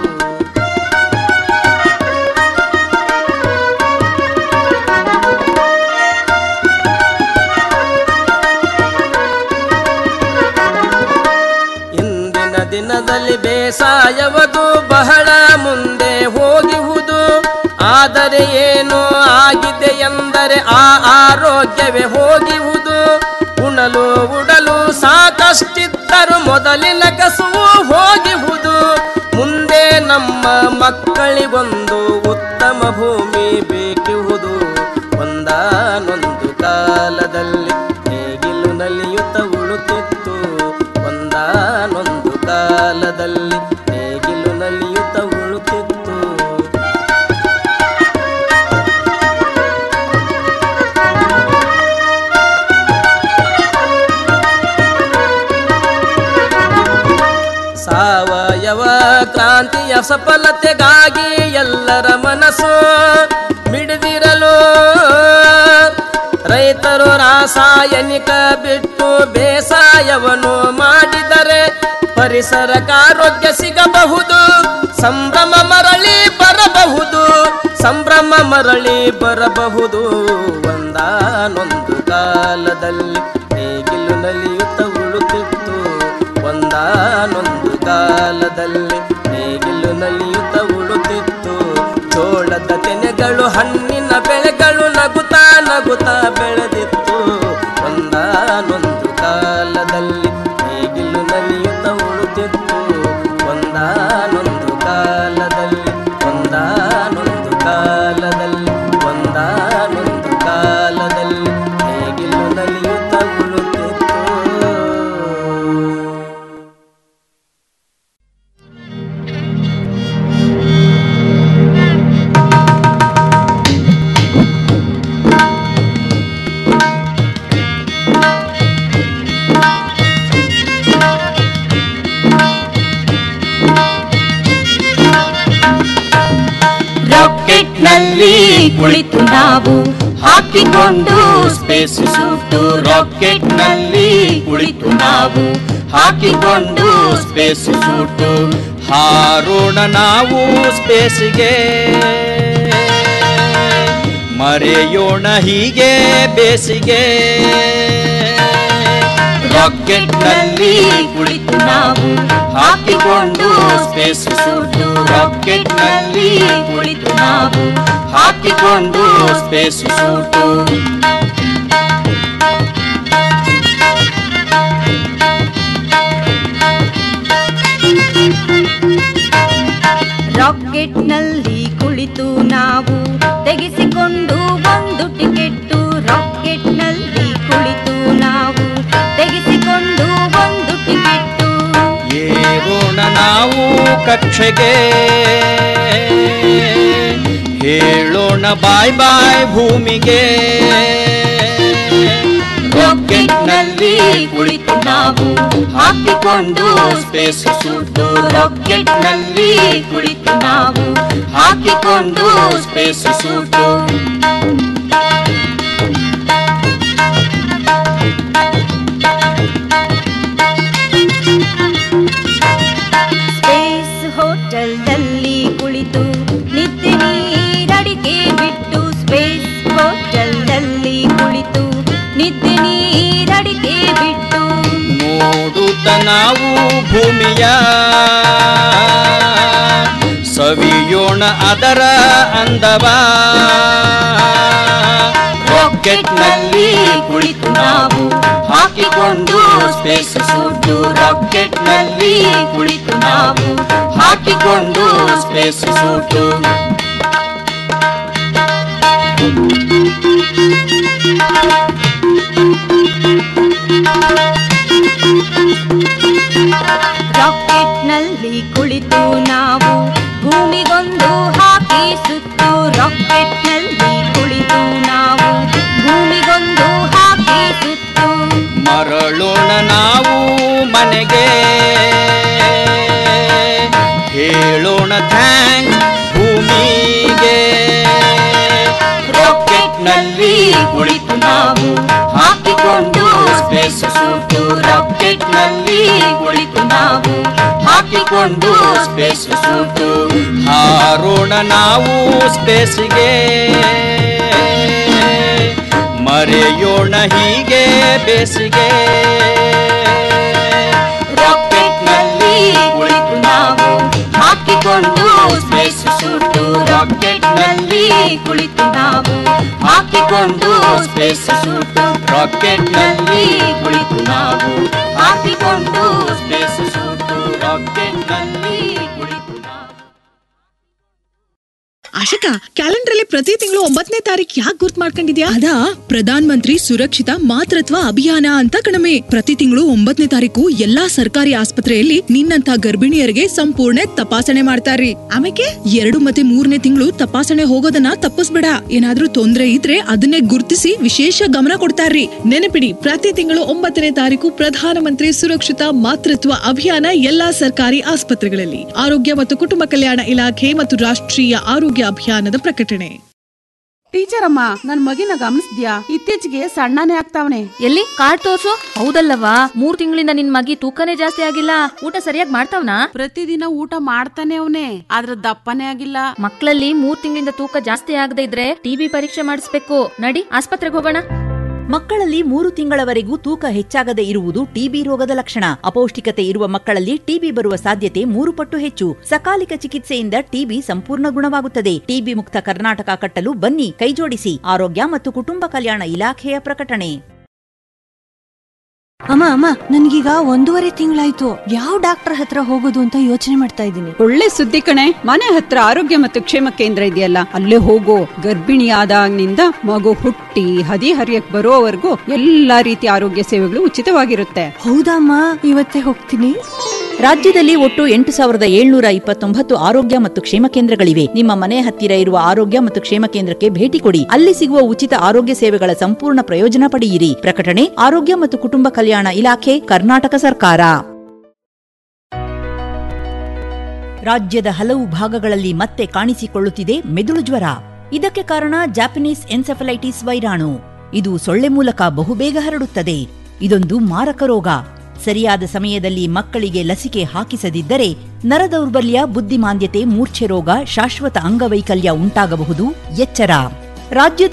ಇಂದಿನ ದಿನದಲ್ಲಿ ಬೇಸಾಯವದು ಬಹಳ ಮುಂದೆ ಹೋಗಿಹುದು ಆದರೆ ಏನು ಆಗಿದೆ ಎಂದರೆ ಆ ಆರೋಗ್ಯವೇ ಹೋಗಿಹುದು ಉಣಲು ಉಡಲು ಸಾಕಷ್ಟಿದ್ದರು ಮೊದಲಿನ ಕಸುವು ಹೋಗಿಹುದು ಮುಂದೆ ನಮ್ಮ ಮಕ್ಕಳಿಗೊಂದು ಉತ್ತಮ ಭೂಮಿ ಬೇಕಿಹುದು ಒಂದಾನೊಂದು ಕಾಲದಲ್ಲಿ ನೇಗಿಲು ನಲಿಯುತ್ತ ಉಳುತ್ತಿತ್ತು ಒಂದಾನೊಂದು ಕಾಲದಲ್ಲಿ ನೇಗಿಲು ನಲಿಯುತ್ತ ಉಳುತ್ತಿತ್ತು ಸಾವಯವ ಕ್ರಾಂತಿಯ ಸಫಲತೆಗಾಗಿ ಎಲ್ಲರ ಮನಸ್ಸು ಮಿಡಿದಿರಲು ರೈತರು ರಾಸಾಯನಿಕ ಬಿಟ್ಟು ಬೇಸಾಯವನ್ನು ಮಾಡಿದರೆ ಪರಿಸರಕ್ಕಾರೋಗ್ಯ ಸಿಗಬಹುದು ಸಂಭ್ರಮ ಮರಳಿ ಬರಬಹುದು ಸಂಭ್ರಮ ಮರಳಿ ಬರಬಹುದು ಒಂದಾನೊಂದು ಕಾಲದಲ್ಲಿ ನೇಗಿಲು ನಲಿಯುತ್ತ ಉಳುತ್ತಿತ್ತು ಒಂದಾನೊಂದು ಕಾಲದಲ್ಲಿ ನೇಗಿಲು ನಲಿಯುತ್ತ ಉಳುತ್ತಿತ್ತು ಚೋಳದ ತೆನೆಗಳು ಹಣ್ಣಿನ ಬೆಳೆಗಳು ನಗುತ್ತಾ ನಗುತ್ತಾ ಬೆಳೆದಿತ್ತು ಒಂದಾನೊಂದು ಕಾಲದಲ್ಲಿ ನೇಗಿಲು ನಲಿಯುತ್ತ ಉಳುತ್ತಿತ್ತು ಒಂದಾನೊಂದು ಕಾಲದಲ್ಲಿ ಒಂದಾನೊಂದು ಕಾಲದಲ್ಲಿ ಒಂದಾನೊಂದು ಕಾಲದಲ್ಲಿ ನೇಗಿಲು ನಲಿಯುತ್ತ ಉಳುತ್ತಿತ್ತು ಕುಳಿತು ನಾವು ಹಾಕಿಕೊಂಡು ಸ್ಪೇಸ್ ಸೂಟು ರಾಕೆಟ್ ನಲ್ಲಿ ಕುಳಿತು ನಾವು ಹಾಕಿಕೊಂಡು ಸ್ಪೇಸ್ ಸೂಟು ಹಾರೋಣ ನಾವು ಸ್ಪೇಸ್ಗೆ ಮರೆಯೋಣ ಹೀಗೆ ಬೇಸಿಗೆ ರಾಕೆಟ್ ನಲ್ಲಿ ಕುಳಿತು ನಾವು ಹಾಕಿಕೊಂಡು ಸ್ಪೇಸ್ ಸೂಟು ರಾಕೆಟ್ ನಲ್ಲಿ ಕುಳಿತು ನಾವು ಹಾಕಿಕೊಂಡು ಸ್ಪೇಸ್ ಸೂಟು ರಾಕೆಟ್ನಲ್ಲಿ ಕುಳಿತು ನಾವು ತೆಗೆಸಿಕೊಂಡು ಒಂದು ಟಿಕೆಟ್ಟು ರಾಕೆಟ್ನಲ್ಲಿ ಕುಳಿತು ನಾವು ತೆಗೆಸಿಕೊಂಡು ಒಂದು ಟಿಕೆಟ್ಟು ಏರೋಣ ನಾವು ಕಕ್ಷೆಗೆ ಹೇಳೋಣ ಬಾಯ್ ಬಾಯ್ ಭೂಮಿಗೆ ರಾಕೆಟ್ ನಲ್ಲಿ ಕುಳಿತು ನಾವು ಹಾಕಿಕೊಂಡು ಸ್ಪೇಸ್ ಸೂಟು ರಾಕೆಟ್ ನಲ್ಲಿ ಕುಳಿತು ನಾವು ಹಾಕಿಕೊಂಡು ಸ್ಪೇಸ್ ಸೂಟು ಸ್ಪೇಸ್ ಹೋಟೆಲ್ನಲ್ಲಿ ಕುಳಿತು ನಿತ್ಯ ನೀರಡಿಕೆ ಬಿಟ್ಟು ಸ್ಪೇಸ್ ಹೋಟೆಲ್ನಲ್ಲಿ ಕುಳಿತು ನಿತ್ಯ ನೀರಡಿಕೆ ಬಿಟ್ಟು ನೋಡುತ್ತ ನಾವು ಭೂಮಿಯ ಸವಿಯೋಣ ಅದರ ಅಂದವ ರಾಕೆಟ್ ನಲ್ಲಿ ಕುಳಿತು ನಾವು ಹಾಕಿಕೊಂಡು ಸ್ಪೇಸ್ ಸೂಟು ರಾಕೆಟ್ ನಲ್ಲಿ ಕುಳಿತು ನಾವು ಹಾಕಿಕೊಂಡು ಸ್ಪೇಸ್ ಸೂಟು ರಾಕೆಟ್ನಲ್ಲಿ ಕುಳಿತು ನಾವು ಭೂಮಿಗೊಂದು ಹಾಕಿ ಸುತ್ತು ರಾಕೆಟ್ನಲ್ಲಿ ಕುಳಿತು ನಾವು ಭೂಮಿಗೊಂದು ಹಾಕಿ ಸುತ್ತು ಮರಳೋಣ ನಾವು ಮನೆಗೆ ಹೇಳೋಣ ಥ್ಯಾಂಕ್ ಭೂಮಿಗೆ ರಾಕೆಟ್ ನಲ್ಲಿ ಕುಳಿತು ನಾವು ಹಾಕಿಕೊಂಡು ಸ್ಪೇಸ್ ಸೂಟು ರಾಕೆಟ್ ನಲ್ಲಿ ಕುಳಿತು ನಾವು ಹಾಕಿಕೊಂಡು ಸ್ಪೇಸ್ ಸೂಟು ಹಾರೋಣ ನಾವು ಸ್ಪೇಸ್ಗೆ ಮರೆಯೋಣ ಹೀಗೆ ಬೇಸಿಗೆ ರಾಕೆಟ್ ನಲ್ಲಿ ಕುಳಿತು ನಾವು ಹಾಕಿಕೊಂಡು ಸ್ಪೇಸ್ ಸೂಟು ರಾಕೆಟ್ ನಲ್ಲಿ ಕುಳಿತು ನಾವು ಹಾಕಿಕೊಂಡು ಸ್ಪೇಸ್ ಸೂಟು ರಾಕೆಟ್ ನಲ್ಲಿ ಕುಳಿತು ನಾವು ಹಾಕಿಕೊಂಡು ಸ್ಪೇಸ್ ಸೂಟು ರಾಕೆಟ್ ನಲ್ಲಿ ಕುಳಿತು ಆಶಕ ಕ್ಯಾಲೆಂಡರ್ ಅಲ್ಲಿ ಪ್ರತಿ ತಿಂಗಳು ಒಂಬತ್ತನೇ ತಾರೀಕು ಯಾಕೆ ಗುರ್ತ್ ಮಾಡ್ಕೊಂಡಿದ್ಯಾ ಅದಾ ಪ್ರಧಾನ್ ಮಂತ್ರಿ ಸುರಕ್ಷಿತ ಮಾತೃತ್ವ ಅಭಿಯಾನ ಅಂತ ಕಣಮೆ ಪ್ರತಿ ತಿಂಗಳು ಒಂಬತ್ತನೇ ತಾರೀಕು ಎಲ್ಲಾ ಸರ್ಕಾರಿ ಆಸ್ಪತ್ರೆಯಲ್ಲಿ ನಿನ್ನಂತ ಗರ್ಭಿಣಿಯರಿಗೆ ಸಂಪೂರ್ಣ ತಪಾಸಣೆ ಮಾಡ್ತಾರ್ರಿ ಆಮೇಲೆ ಎರಡು ಮತ್ತೆ ಮೂರನೇ ತಿಂಗಳು ತಪಾಸಣೆ ಹೋಗೋದನ್ನ ತಪ್ಪಿಸ್ಬೇಡ ಏನಾದ್ರೂ ತೊಂದ್ರೆ ಇದ್ರೆ ಅದನ್ನೇ ಗುರ್ತಿಸಿ ವಿಶೇಷ ಗಮನ ಕೊಡ್ತಾರ್ರಿ ನೆನಪಿಡಿ ಪ್ರತಿ ತಿಂಗಳು ಒಂಬತ್ತನೇ ತಾರೀಕು ಪ್ರಧಾನಮಂತ್ರಿ ಸುರಕ್ಷಿತ ಮಾತೃತ್ವ ಅಭಿಯಾನ ಎಲ್ಲಾ ಸರ್ಕಾರಿ ಆಸ್ಪತ್ರೆಗಳಲ್ಲಿ ಆರೋಗ್ಯ ಮತ್ತು ಕುಟುಂಬ ಕಲ್ಯಾಣ ಇಲಾಖೆ ಮತ್ತು ರಾಷ್ಟ್ರೀಯ ಆರೋಗ್ಯ ಅಭಿಯಾನದ ಪ್ರಕಟಣೆ ಟೀಚರ್ ಅಮ್ಮ ನನ್ ಮಗಿನ ಗಮನಿಸ್ದ್ಯಾ ಇತ್ತೀಚೆಗೆ ಸಣ್ಣನೇ ಆಗ್ತಾವನೆ ಎಲ್ಲಿ ಕಾರ್ಡ್ ತೋರ್ಸು ಹೌದಲ್ಲವಾ ಮೂರ್ ತಿಂಗಳಿಂದ ನಿನ್ ಮಗಿ ತೂಕನೇ ಜಾಸ್ತಿ ಆಗಿಲ್ಲ ಊಟ ಸರಿಯಾಗಿ ಮಾಡ್ತಾವ್ನಾ ಪ್ರತಿದಿನ ಊಟ ಮಾಡ್ತಾನೆ ಅವನೇ ಆದ್ರ ದಪ್ಪನೇ ಆಗಿಲ್ಲ ಮಕ್ಕಳಲ್ಲಿ ಮೂರ್ ತಿಂಗಳಿಂದ ತೂಕ ಜಾಸ್ತಿ ಆಗದೆ ಇದ್ರೆ ಟಿಬಿ ಪರೀಕ್ಷೆ ಮಾಡಿಸ್ಬೇಕು ನಡಿ ಆಸ್ಪತ್ರೆಗೆ ಹೋಗೋಣ ಮಕ್ಕಳಲ್ಲಿ ಮೂರು ತಿಂಗಳವರೆಗೂ ತೂಕ ಹೆಚ್ಚಾಗದೆ ಇರುವುದು ಟಿಬಿ ರೋಗದ ಲಕ್ಷಣ ಅಪೌಷ್ಟಿಕತೆ ಇರುವ ಮಕ್ಕಳಲ್ಲಿ ಟಿಬಿ ಬರುವ ಸಾಧ್ಯತೆ ಮೂರು ಪಟ್ಟು ಹೆಚ್ಚು ಸಕಾಲಿಕ ಚಿಕಿತ್ಸೆಯಿಂದ ಟಿಬಿ ಸಂಪೂರ್ಣ ಗುಣವಾಗುತ್ತದೆ ಟಿಬಿ ಮುಕ್ತ ಕರ್ನಾಟಕ ಕಟ್ಟಲು ಬನ್ನಿ ಕೈಜೋಡಿಸಿ ಆರೋಗ್ಯ ಮತ್ತು ಕುಟುಂಬ ಕಲ್ಯಾಣ ಇಲಾಖೆಯ ಪ್ರಕಟಣೆ ಅಮ್ಮ ಅಮ್ಮ ನನ್ಗೀಗ ಒಂದೂವರೆ ತಿಂಗಳಾಯ್ತು ಯಾವ ಡಾಕ್ಟರ್ ಹತ್ರ ಹೋಗೋದು ಅಂತ ಯೋಚನೆ ಮಾಡ್ತಾ ಇದ್ದೀನಿ ಒಳ್ಳೆ ಸುದ್ದಿ ಕಣೆ ಮನೆ ಹತ್ರ ಆರೋಗ್ಯ ಮತ್ತು ಕ್ಷೇಮ ಕೇಂದ್ರ ಇದೆಯಲ್ಲ ಅಲ್ಲೇ ಹೋಗೋ ಗರ್ಭಿಣಿ ಆದಾಗ್ನಿಂದ ಮಗು ಹುಟ್ಟಿ ಹದಿ ಹರಿಯಕ್ ಬರೋವರೆಗೂ ಎಲ್ಲಾ ರೀತಿಯ ಆರೋಗ್ಯ ಸೇವೆಗಳು ಉಚಿತವಾಗಿರುತ್ತೆ ಹೌದಮ್ಮ ಇವತ್ತೇ ಹೋಗ್ತೀನಿ ರಾಜ್ಯದಲ್ಲಿ ಒಟ್ಟು ಎಂಟು ಸಾವಿರದ ಏಳ್ನೂರ ಇಪ್ಪತ್ತೊಂಬತ್ತು ಆರೋಗ್ಯ ಮತ್ತು ಕ್ಷೇಮ ಕೇಂದ್ರಗಳಿವೆ ನಿಮ್ಮ ಮನೆ ಹತ್ತಿರ ಇರುವ ಆರೋಗ್ಯ ಮತ್ತು ಕ್ಷೇಮ ಕೇಂದ್ರಕ್ಕೆ ಭೇಟಿ ಕೊಡಿ ಅಲ್ಲಿ ಸಿಗುವ ಉಚಿತ ಆರೋಗ್ಯ ಸೇವೆಗಳ ಸಂಪೂರ್ಣ ಪ್ರಯೋಜನ ಪಡೆಯಿರಿ ಪ್ರಕಟಣೆ ಆರೋಗ್ಯ ಮತ್ತು ಕುಟುಂಬ ಕಲ್ಯಾಣ ಇಲಾಖೆ ಕರ್ನಾಟಕ ಸರ್ಕಾರ ರಾಜ್ಯದ ಹಲವು ಭಾಗಗಳಲ್ಲಿ ಮತ್ತೆ ಕಾಣಿಸಿಕೊಳ್ಳುತ್ತಿದೆ ಮೆದುಳು ಜ್ವರ ಇದಕ್ಕೆ ಕಾರಣ ಜಾಪನೀಸ್ ಎನ್ಸೆಫಲೈಟಿಸ್ ವೈರಾಣು ಇದು ಸೊಳ್ಳೆ ಮೂಲಕ ಬಹುಬೇಗ ಹರಡುತ್ತದೆ ಇದೊಂದು ಮಾರಕ ರೋಗ ಸರಿಯಾದ ಸಮಯದಲ್ಲಿ ಮಕ್ಕಳಿಗೆ ಲಸಿಕೆ ಹಾಕಿಸದಿದ್ದರೆ ನರದೌರ್ಬಲ್ಯ ಬುದ್ಧಿಮಾಂದ್ಯತೆ ಮೂರ್ಛೆ ರೋಗ ಶಾಶ್ವತ ಅಂಗವೈಕಲ್ಯ ಉಂಟಾಗಬಹುದು ಎಚ್ಚರ ರಾಜ್ಯ